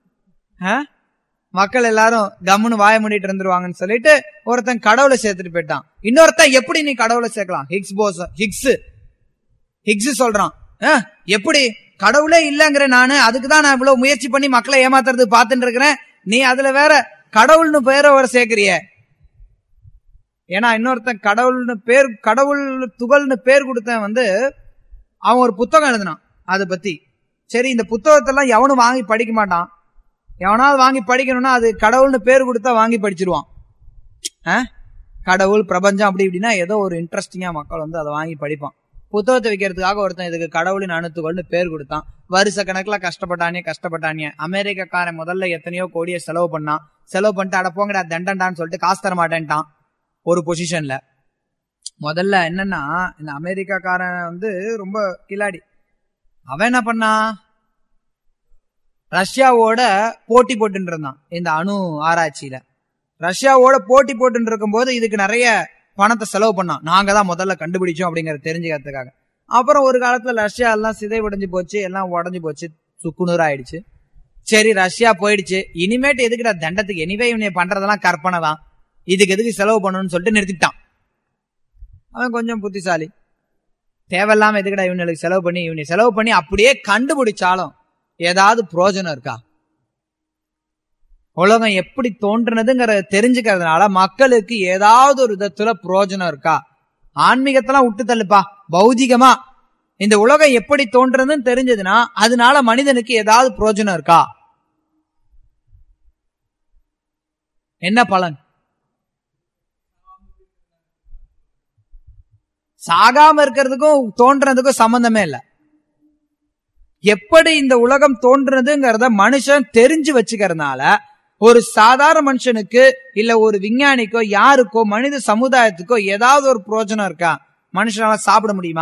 மக்கள் எல்லாரும் கம்முன்னு வாய மூடிட்டு இருந்துருவாங்கன்னு சொல்லிட்டு ஒருத்தன் கடவுளை சேர்த்துட்டு போயிட்டான் இன்னொருத்தன் எப்படி நீ கடவுளை சேர்க்கலாம் ஹிக்ஸ் போஸ் ஹிக்ஸ் ஹிக்ஸ் சொல்றான் "ஆ, எப்படி கடவுளே இல்லங்கிற நானு அதுக்கு தான் நான் இவ்வளவு முயற்சி பண்ணி மக்களை ஏமாத்துறது பார்த்துட்டு இருக்கிறேன் நீ அதுல வேற கடவுள்னு பேரை வர சேர்க்கிறிய ஏன்னா இன்னொருத்தன் கடவுள்னு பேர் கடவுள் துகள்னு பேர் கொடுத்தவன் வந்து அவன் ஒரு புத்தகம் எழுதினான் அதை பத்தி சரி இந்த புத்தகத்தெல்லாம் எவனும் வாங்கி படிக்க மாட்டான் எவனாவது வாங்கி படிக்கணும்னா அது கடவுள்னு பேர் கொடுத்தா வாங்கி படிச்சிருவான் ஆ? கடவுள் பிரபஞ்சம் அப்படி இப்படின்னா ஏதோ ஒரு இன்ட்ரெஸ்டிங்கா மக்கள் வந்து அதை வாங்கி படிப்பான் புத்தகத்தை வைக்கிறதுக்காக ஒருத்தன் இதுக்கு கடவுளின் அணுத்துகள்னு பேர் கொடுத்தான் வருஷ கணக்குல கஷ்டப்பட்டானே கஷ்டப்பட்டானே அமெரிக்கக்காரன் முதல்ல எத்தனையோ கோடியை செலவு பண்ணான் செலவு பண்ணிட்டு அட போங்கடா தண்டன்டான்னு சொல்லிட்டு காசு தர மாட்டேன்ட்டான் ஒரு பொசிஷன்ல முதல்ல என்னன்னா இந்த அமெரிக்காக்காரன் வந்து ரொம்ப கில்லாடி அவன் என்ன பண்ணா ரஷ்யாவோட போட்டி போட்டுட்டு இருந்தான் இந்த அணு ஆராய்ச்சியில ரஷ்யாவோட போட்டி போட்டுட்டு இருக்கும்போது இதுக்கு நிறைய பணத்தை செலவு பண்ணான் நாங்க தான் முதல்ல கண்டுபிடிச்சோம் அப்படிங்கறத தெரிஞ்சுக்கிறதுக்காக அப்புறம் ஒரு காலத்துல ரஷ்யா எல்லாம் சிதைவடைஞ்சு போச்சு எல்லாம் உடஞ்சு போச்சு சுக்குநூறு ஆயிடுச்சு சரி ரஷ்யா போயிடுச்சு இனிமேட்டு எதுக்குடா தண்டத்துக்கு எனிவே இவனை பண்றதெல்லாம் கற்பனை தான் இதுக்கு எதுக்கு செலவு பண்ணணும்னு சொல்லிட்டு நிறுத்திட்டான் அவன் கொஞ்சம் புத்திசாலி தேவையில்லாம எதுக்குடா இவனுக்கு செலவு பண்ணி இவனை செலவு பண்ணி அப்படியே கண்டுபிடிச்சாலும் ஏதாவது பிரயோஜனம் இருக்கா உலகம் எப்படி தோன்றுனதுங்கிறத தெரிஞ்சுக்கிறதுனால மக்களுக்கு ஏதாவது ஒரு விதத்துல பிரயோஜனம் இருக்கா ஆன்மீகத்தெல்லாம் விட்டு தள்ளுப்பா பௌதிகமா இந்த உலகம் எப்படி தோன்றதுன்னு தெரிஞ்சதுன்னா அதனால மனிதனுக்கு ஏதாவது பிரயோஜனம் இருக்கா என்ன பலன் சாகாம இருக்கிறதுக்கும் தோன்றதுக்கும் சம்பந்தமே இல்ல எப்படி இந்த உலகம் தோன்றுனதுங்கிறத மனுஷன் தெரிஞ்சு வச்சுக்கிறதுனால ஒரு சாதாரண மனுஷனுக்கு இல்ல ஒரு விஞ்ஞானிக்கோ யாருக்கோ மனித சமுதாயத்துக்கோ ஏதாவது ஒரு பிரயோஜனம் இருக்கா மனுஷனால சாப்பிட முடியுமா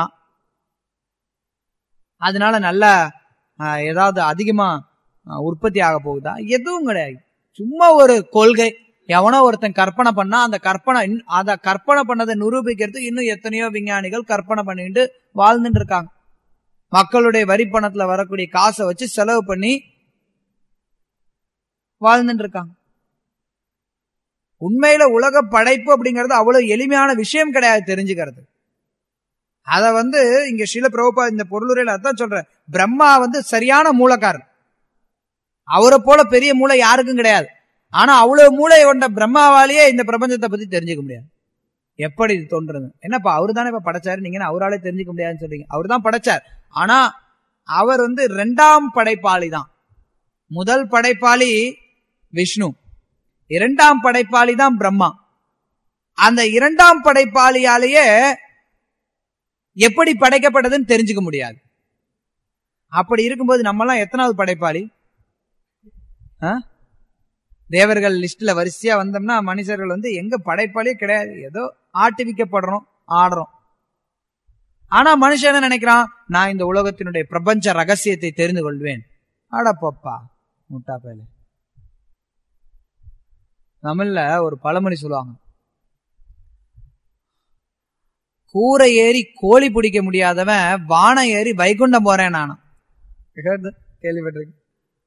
அதனால நல்ல ஆஹ், ஏதாவது அதிகமா ஆஹ், உற்பத்தி ஆக போகுதா எதுவும் கிடையாது சும்மா ஒரு கொள்கை எவனோ ஒருத்தன் கற்பனை பண்ணா அந்த கற்பனை இன்- அத கற்பனை பண்ணதை நிரூபிக்கிறதுக்கு இன்னும் எத்தனையோ விஞ்ஞானிகள் கற்பனை பண்ணிட்டு வாழ்ந்துட்டு இருக்காங்க மக்களுடைய வரி பணத்துல வரக்கூடிய காசை வச்சு செலவு பண்ணி வாழ்ந்துட்டு இருக்காங்க உண்மையில உலக படைப்பு அப்படிங்கிறது அவ்வளவு எளிமையான விஷயம் கிடையாது தெரிஞ்சுக்கிறது அத வந்து இங்க ஸ்ரீல பிரபுபா இந்த பொருளுரையில அதான் சொல்ற பிரம்மா வந்து சரியான மூலக்காரர் அவரை போல பெரிய மூளை யாருக்கும் கிடையாது ஆனா அவ்வளவு மூளை கொண்ட பிரம்மாவாலேயே இந்த பிரபஞ்சத்தை பத்தி தெரிஞ்சுக்க முடியாது எப்படி இது தோன்றுறது என்னப்பா அவரு தானே இப்ப படைச்சாரு நீங்க என்ன அவராலே தெரிஞ்சுக்க முடியாதுன்னு சொல்றீங்க அவர் தான் படைச்சார் ஆனா அவர் வந்து இரண்டாம் படைப்பாளி தான் முதல் படைப்பாளி விஷ்ணு இரண்டாம் படைப்பாளி தான் பிரம்மா அந்த இரண்டாம் படைப்பாளியாலேயே எப்படி படைக்கப்பட்டதுன்னு தெரிஞ்சுக்க முடியாது அப்படி இருக்கும்போது நம்ம எல்லாம் எத்தனாவது படைப்பாளி ஆ? தேவர்கள் லிஸ்ட்ல வரிசையா வந்தோம்னா மனுஷர்கள் வந்து எங்க படைப்பாளியே கிடையாது ஏதோ ஆட்டுவிக்கப்படுறோம் ஆடுறோம் ஆனா மனுஷன் என்ன நினைக்கிறான் நான் இந்த உலகத்தினுடைய பிரபஞ்ச ரகசியத்தை தெரிந்து கொள்வேன் அடப்பப்பா முட்டா பேல தமிழ்ல ஒரு பழமொழி சொல்லுவாங்க கூரை ஏறி கோழி பிடிக்க முடியாதவன் வானம் ஏறி வைகுண்டம் போறேன் நானும் கேள்விப்பட்டிருக்கேன்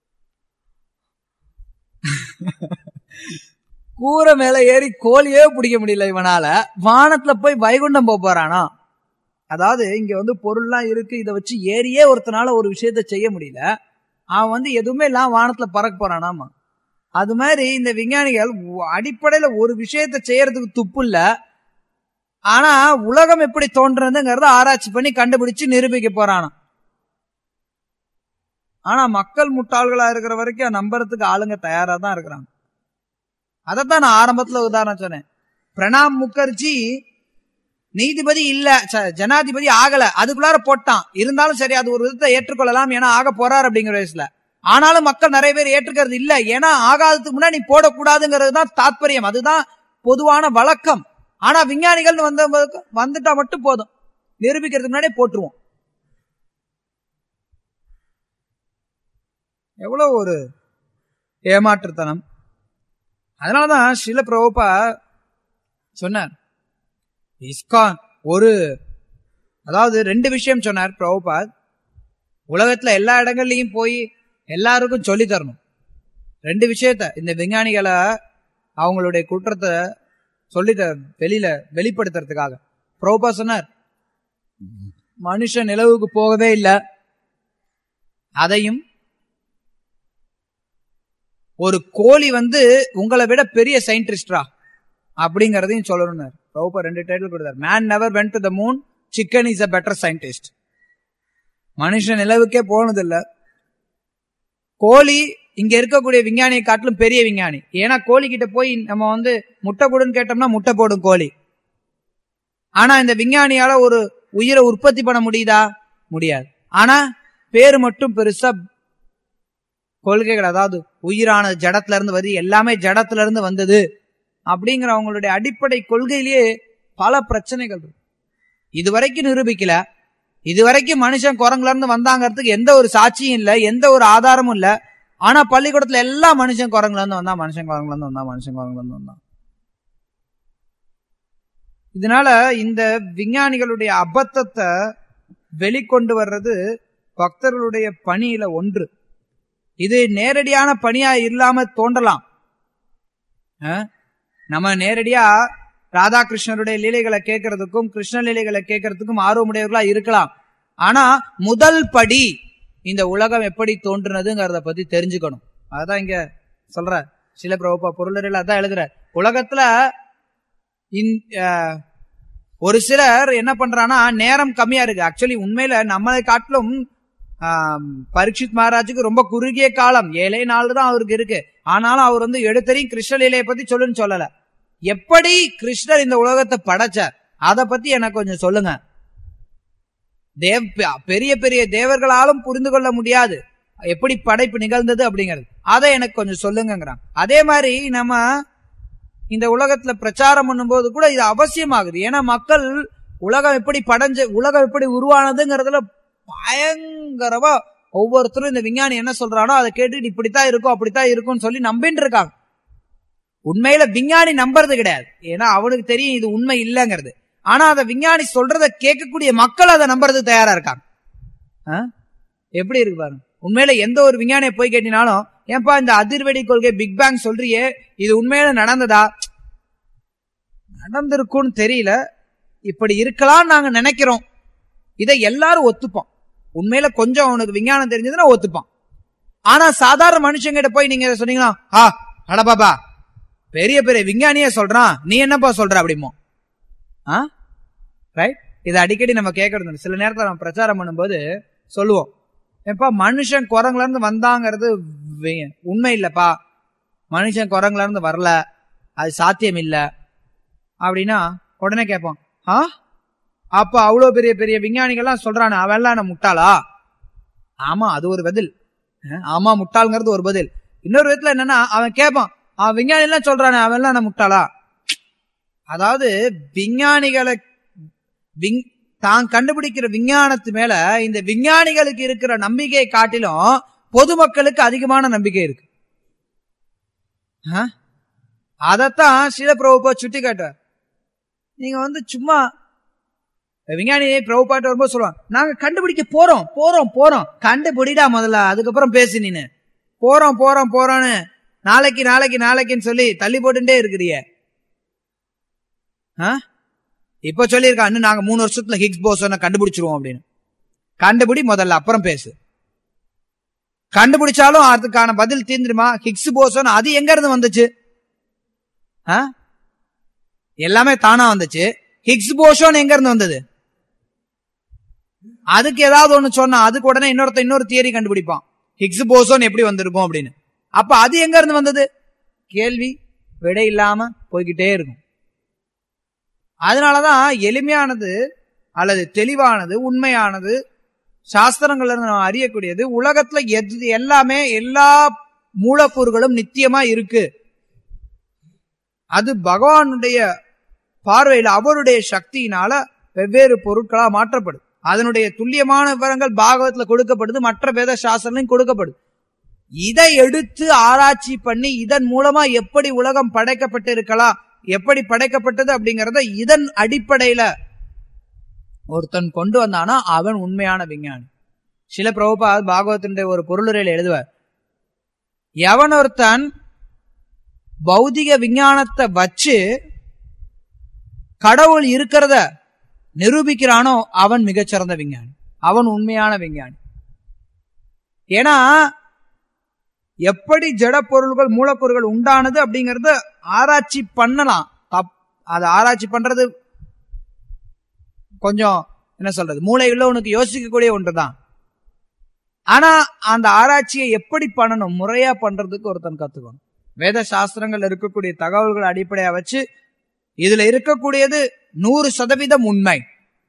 கூரை மேல ஏறி கோழியே பிடிக்க முடியல இவனால வானத்துல போய் வைகுண்டம் போக போறானா அதாவது இங்க வந்து பொருள்லாம் இருக்கு இதை வச்சு ஏறியே ஒருத்தனால ஒரு விஷயத்த செய்ய முடியல அவன் வந்து எதுவுமே இல்லாம வானத்துல பறக்க போறானாமா அது மாதிரி இந்த விஞ்ஞானிகள் அடிப்படையில ஒரு விஷயத்த செய்யறதுக்கு துப்பு இல்ல ஆனா உலகம் எப்படி தோன்றதுங்கிறத ஆராய்ச்சி பண்ணி கண்டுபிடிச்சு நிரூபிக்க போறானா ஆனா மக்கள் முட்டாள்களா இருக்கிற வரைக்கும் நம்புறதுக்கு ஆளுங்க தயாரா தான் இருக்கிறாங்க அதைத்தான் நான் ஆரம்பத்துல உதாரணம் சொன்னேன் பிரணாப் முகர்ஜி நீதிபதி இல்ல ஜனாதிபதி ஆகல அதுக்குள்ளார போட்டான் இருந்தாலும் சரி அது ஒரு விதத்தை ஏற்றுக்கொள்ளலாம் ஏன்னா ஆக போறார் அப்படிங்கிற வயசுல ஆனாலும் மக்கள் நிறைய பேர் ஏற்றுக்கிறது இல்ல ஏன்னா ஆகாததுக்கு முன்னாடி நீ போடக்கூடாதுங்கிறது தான் தாத்பரியம் அதுதான் பொதுவான வழக்கம் ஆனா விஞ்ஞானிகள் வந்த வந்துட்டா மட்டும் போதும் நிரூபிக்கிறதுக்கு முன்னாடி போட்டுருவோம் எவ்வளவு ஒரு ஏமாற்றுத்தனம் அதனாலதான் சில பிரபுப்பா சொன்னார் இஸ்கான் ஒரு அதாவது ரெண்டு விஷயம் சொன்னார் பிரபுபாத் உலகத்துல எல்லா இடங்கள்லயும் போய் எல்லாருக்கும் சொல்லி தரணும் ரெண்டு விஷயத்த இந்த விஞ்ஞானிகளை அவங்களுடைய குற்றத்தை சொல்லி வெளியில வெளிப்படுத்துறதுக்காக பிரபுபா சொன்னார் மனுஷன் நிலவுக்கு போகவே இல்லை அதையும் ஒரு கோழி வந்து உங்களை விட பெரிய சயின்டிஸ்டா அப்படிங்கறதையும் சொல்லணும் பிரபுபா ரெண்டு டைட்டில் கொடுத்தார் man never went to the moon chicken is a better scientist மனுஷன் நிலவுக்கே போனது இல்ல கோழி இங்க இருக்கக்கூடிய விஞ்ஞானியை காட்டிலும் பெரிய விஞ்ஞானி ஏன்னா கோழி கிட்ட போய் நம்ம வந்து முட்டை கொடுன்னு கேட்டோம்னா முட்டை போடும் கோழி ஆனா இந்த விஞ்ஞானியால ஒரு உயிரை உற்பத்தி பண்ண முடியுதா முடியாது ஆனா பேரு மட்டும் பெருசா கொள்கைகள் அதாவது உயிரானது ஜடத்துல இருந்து வருது எல்லாமே ஜடத்துல இருந்து வந்தது அப்படிங்கிற அவங்களுடைய அடிப்படை கொள்கையிலேயே பல பிரச்சனைகள் இருக்கு இதுவரைக்கும் நிரூபிக்கல இதுவரைக்கும் மனுஷன் குரங்குல இருந்து வந்தாங்கிறதுக்கு எந்த ஒரு சாட்சியும் இல்ல எந்த ஒரு ஆதாரமும் இல்ல ஆனா பள்ளிக்கூடத்துல எல்லா மனுஷன் குரங்குல இருந்து வந்தா மனுஷன் குரங்குல இருந்து வந்தா மனுஷன் குரங்குல இருந்து வந்தான் இதனால இந்த விஞ்ஞானிகளுடைய அபத்தத்தை வெளிக்கொண்டு வர்றது பக்தர்களுடைய பணியில ஒன்று இது நேரடியான பணியா இல்லாம தோன்றலாம் நம்ம நேரடியா ராதாகிருஷ்ணருடைய லீலைகளை கேட்கறதுக்கும் கிருஷ்ண லீலைகளை கேட்கறதுக்கும் ஆர்வமுடையவர்களா இருக்கலாம் ஆனா முதல் படி இந்த உலகம் எப்படி தோன்றுனதுங்கிறத பத்தி தெரிஞ்சுக்கணும் அதான் இங்க சொல்ற சில பிரபா பொருளரில் அதான் எழுதுற உலகத்துல ஒரு சிலர் என்ன பண்றான்னா நேரம் கம்மியா இருக்கு ஆக்சுவலி உண்மையில நம்மளை காட்டிலும் பரீட்சித் மகாராஜுக்கு ரொம்ப குறுகிய காலம் ஏழை நாள் தான் அவருக்கு இருக்கு ஆனாலும் அவர் வந்து எடுத்தரையும் கிருஷ்ணலீலையை பத்தி சொல்லுன்னு சொல்லல எப்படி கிருஷ்ணர் இந்த உலகத்தை படைச்சார் அத பத்தி எனக்கு கொஞ்சம் சொல்லுங்க தேவ் பெரிய பெரிய தேவர்களாலும் புரிந்து கொள்ள முடியாது எப்படி படைப்பு நிகழ்ந்தது அப்படிங்கிறது அதை எனக்கு கொஞ்சம் சொல்லுங்கிறான் அதே மாதிரி நம்ம இந்த உலகத்துல பிரச்சாரம் பண்ணும்போது கூட இது அவசியமாகுது ஏன்னா மக்கள் உலகம் எப்படி படைஞ்ச உலகம் எப்படி உருவானதுங்கிறதுல பயங்கரமா ஒவ்வொருத்தரும் இந்த விஞ்ஞானி என்ன சொல்றானோ அதை கேட்டுட்டு இப்படித்தான் இருக்கும் அப்படித்தான் இருக்கும்னு சொல்லி நம்பிட்டு இருக்காங்க உண்மையில விஞ்ஞானி நம்புறது கிடையாது ஏன்னா அவனுக்கு தெரியும் இது உண்மை இல்லைங்கிறது ஆனா அதை விஞ்ஞானி சொல்றத கேட்கக்கூடிய மக்கள் அதை நம்புறது தயாரா இருக்காங்க எப்படி இருக்கு பாருங்க உண்மையில எந்த ஒரு விஞ்ஞானியை போய் கேட்டினாலும் ஏன்பா இந்த அதிர்வெடி கொள்கை பிக் பேங் சொல்றியே இது உண்மையில நடந்ததா நடந்திருக்கும்னு தெரியல இப்படி இருக்கலாம் நாங்க நினைக்கிறோம் இதை எல்லாரும் ஒத்துப்போம் உண்மையில கொஞ்சம் அவனுக்கு விஞ்ஞானம் தெரிஞ்சதுன்னா ஒத்துப்பான் ஆனா சாதாரண மனுஷங்கிட்ட போய் நீங்க சொன்னீங்கன்னா ஆ அடபாபா பெரிய பெரிய விஞ்ஞானியே சொல்றான் நீ என்னப்பா சொல்ற அப்படிமோ ஆ ரைட் இதை அடிக்கடி நம்ம கேட்கறது சில நேரத்தில் நம்ம பிரச்சாரம் பண்ணும்போது சொல்லுவோம் ஏப்பா மனுஷன் குரங்குல இருந்து வந்தாங்கிறது உண்மை இல்லப்பா மனுஷன் குரங்குல இருந்து வரல அது சாத்தியம் இல்ல அப்படின்னா உடனே கேட்போம் ஆ அப்ப அவ்வளவு பெரிய பெரிய விஞ்ஞானிகள்லாம் சொல்றானே அவெல்லாம் என்ன முட்டாளா ஆமா அது ஒரு பதில் ஆமா முட்டாளுங்கிறது ஒரு பதில் இன்னொரு விதத்துல என்னன்னா அவன் கேட்பான் அவன் விஞ்ஞானி எல்லாம் சொல்றானே அவெல்லாம் என்ன முட்டாளா அதாவது விஞ்ஞானிகளை தான் கண்டுபிடிக்கிற விஞ்ஞானத்து மேல இந்த விஞ்ஞானிகளுக்கு இருக்கிற நம்பிக்கையை காட்டிலும் பொதுமக்களுக்கு அதிகமான நம்பிக்கை இருக்கு ஆ? அதத்தான் சில பிரபுபா சுட்டி காட்டுவார் நீங்க வந்து சும்மா விஞ்ஞானி பிரபுபாட்டு வரும்போது சொல்லுவாங்க நாங்க கண்டுபிடிக்க போறோம் போறோம் போறோம் கண்டுபிடிடா முதல்ல அதுக்கப்புறம் பேசு நீனு போறோம் போறோம் போறோம்னு நாளைக்கு நாளைக்கு நாளைக்குன்னு சொல்லி தள்ளி போட்டுட்டே இருக்கிறிய ஆ? இப்ப சொல்லியிருக்கா இன்னும் நாங்க மூணு வருஷத்துல ஹிக்ஸ் போசனை கண்டுபிடிச்சிருவோம் அப்படின்னு கண்டுபிடி முதல்ல அப்புறம் பேசு கண்டுபிடிச்சாலும் அதுக்கான பதில் தீர்ந்துருமா ஹிக்ஸ் போசன் அது எங்க இருந்து வந்துச்சு ஆ? எல்லாமே தானா வந்துச்சு ஹிக்ஸ் போசோன் எங்க இருந்து வந்தது அதுக்கு ஏதாவது ஒண்ணு சொன்னா அதுக்கு உடனே இன்னொருத்த இன்னொரு தியரி கண்டுபிடிப்பான் ஹிக்ஸ் போசோன் எப்படி வந்திருக்கும் அப்படின்னு அப்ப அது எங்க இருந்து வந்தது கேள்வி விடை இல்லாம போய்கிட்டே இருக்கும் அதனாலதான் எளிமையானது அல்லது தெளிவானது உண்மையானது சாஸ்திரங்கள்ல இருந்து நம்ம அறியக்கூடியது உலகத்துல எது எல்லாமே எல்லா மூலக்கூறுகளும் நித்தியமா இருக்கு அது பகவானுடைய பார்வையில் அவருடைய சக்தியினால வெவ்வேறு பொருட்களா மாற்றப்படுது அதனுடைய துல்லியமான விவரங்கள் பாகவத்துல கொடுக்கப்படுது மற்ற வேத சாஸ்திரங்களையும் கொடுக்கப்படுது இதை எடுத்து ஆராய்ச்சி பண்ணி இதன் மூலமா எப்படி உலகம் படைக்கப்பட்டு இருக்கலாம் எப்படி படைக்கப்பட்டது அப்படிங்கறத இதன் அடிப்படையில ஒருத்தன் கொண்டு வந்தானா அவன் உண்மையான விஞ்ஞானி சில பிரபுபா பாகவத்தினுடைய ஒரு பொருளுரையில் எழுதுவார் எவன் ஒருத்தன் பௌதிக விஞ்ஞானத்தை வச்சு கடவுள் இருக்கிறத நிரூபிக்கிறானோ அவன் மிகச்சிறந்த விஞ்ஞானி அவன் உண்மையான விஞ்ஞானி ஏன்னா எப்படி ஜட பொருள்கள் மூலப்பொருள்கள் உண்டானது அப்படிங்கறத ஆராய்ச்சி பண்ணலாம் தப் அதை ஆராய்ச்சி பண்றது கொஞ்சம் என்ன சொல்றது மூளை உள்ளவனுக்கு யோசிக்கக்கூடிய ஒன்றுதான் ஆனா அந்த ஆராய்ச்சியை எப்படி பண்ணணும் முறையா பண்றதுக்கு ஒருத்தன் கத்துக்கணும் வேத சாஸ்திரங்கள் இருக்கக்கூடிய தகவல்களை அடிப்படையா வச்சு இதுல இருக்கக்கூடியது நூறு சதவீதம் உண்மை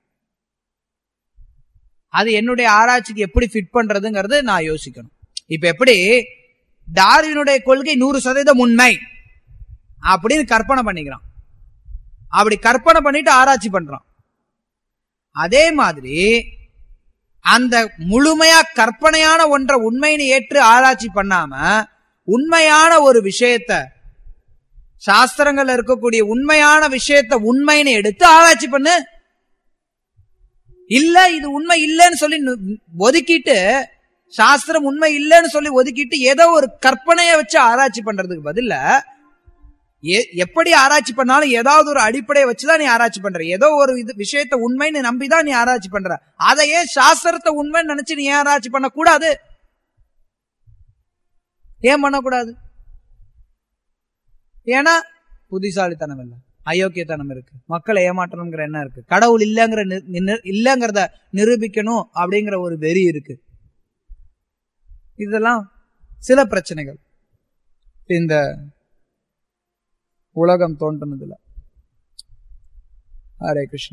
அது என்னுடைய ஆராய்ச்சிக்கு எப்படி ஃபிட் பண்றதுங்கிறது நான் யோசிக்கணும் இப்ப எப்படி டார்வினுடைய கொள்கை நூறு சதவீதம் உண்மை அப்படின்னு கற்பனை பண்ணிக்கிறான் அப்படி கற்பனை பண்ணிட்டு ஆராய்ச்சி பண்றான் அதே மாதிரி அந்த முழுமையா கற்பனையான ஒன்றை உண்மைன்னு ஏற்று ஆராய்ச்சி பண்ணாம உண்மையான ஒரு விஷயத்த சாஸ்திரங்கள்ல இருக்கக்கூடிய உண்மையான விஷயத்த உண்மைன்னு எடுத்து ஆராய்ச்சி பண்ணு இல்ல இது உண்மை இல்லைன்னு சொல்லி நு- ஒதுக்கிட்டு சாஸ்திரம் உண்மை இல்லைன்னு சொல்லி ஒதுக்கிட்டு ஏதோ ஒரு கற்பனையை வச்சு ஆராய்ச்சி பண்றதுக்கு பதில்ல எ- எப்படி ஆராய்ச்சி பண்ணாலும் ஏதாவது ஒரு அடிப்படையை வச்சுதான் நீ ஆராய்ச்சி பண்ற ஏதோ ஒரு இது விஷயத்த உண்மைன்னு நம்பிதான் நீ ஆராய்ச்சி பண்ற அதையே சாஸ்திரத்தை உண்மைன்னு நினைச்சு நீ ஏன் ஆராய்ச்சி பண்ண கூடாது ஏன் பண்ணக்கூடாது ஏன்னா புத்திசாலித்தனம் இல்லை அயோக்கியத்தனம் இருக்கு மக்களை ஏமாற்றணுங்கிற எண்ணம் இருக்கு கடவுள் இல்லைங்கிற நி- நி- இல்லைங்கிறத நிரூபிக்கணும் அப்படிங்கிற ஒரு வெறி இருக்கு இதெல்லாம் சில பிரச்சனைகள் இந்த உலகம் தோன்றுனதுல ஹரே கிருஷ்ணா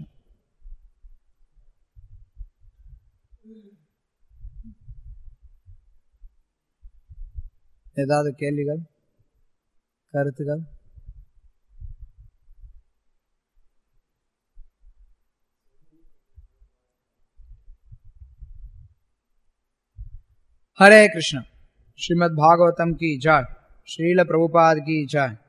ஏதாவது கேள்விகள் கருத்துகள் हरे कृष्ण श्रीमद् भागवतम की जय श्रील प्रभुपाद की जय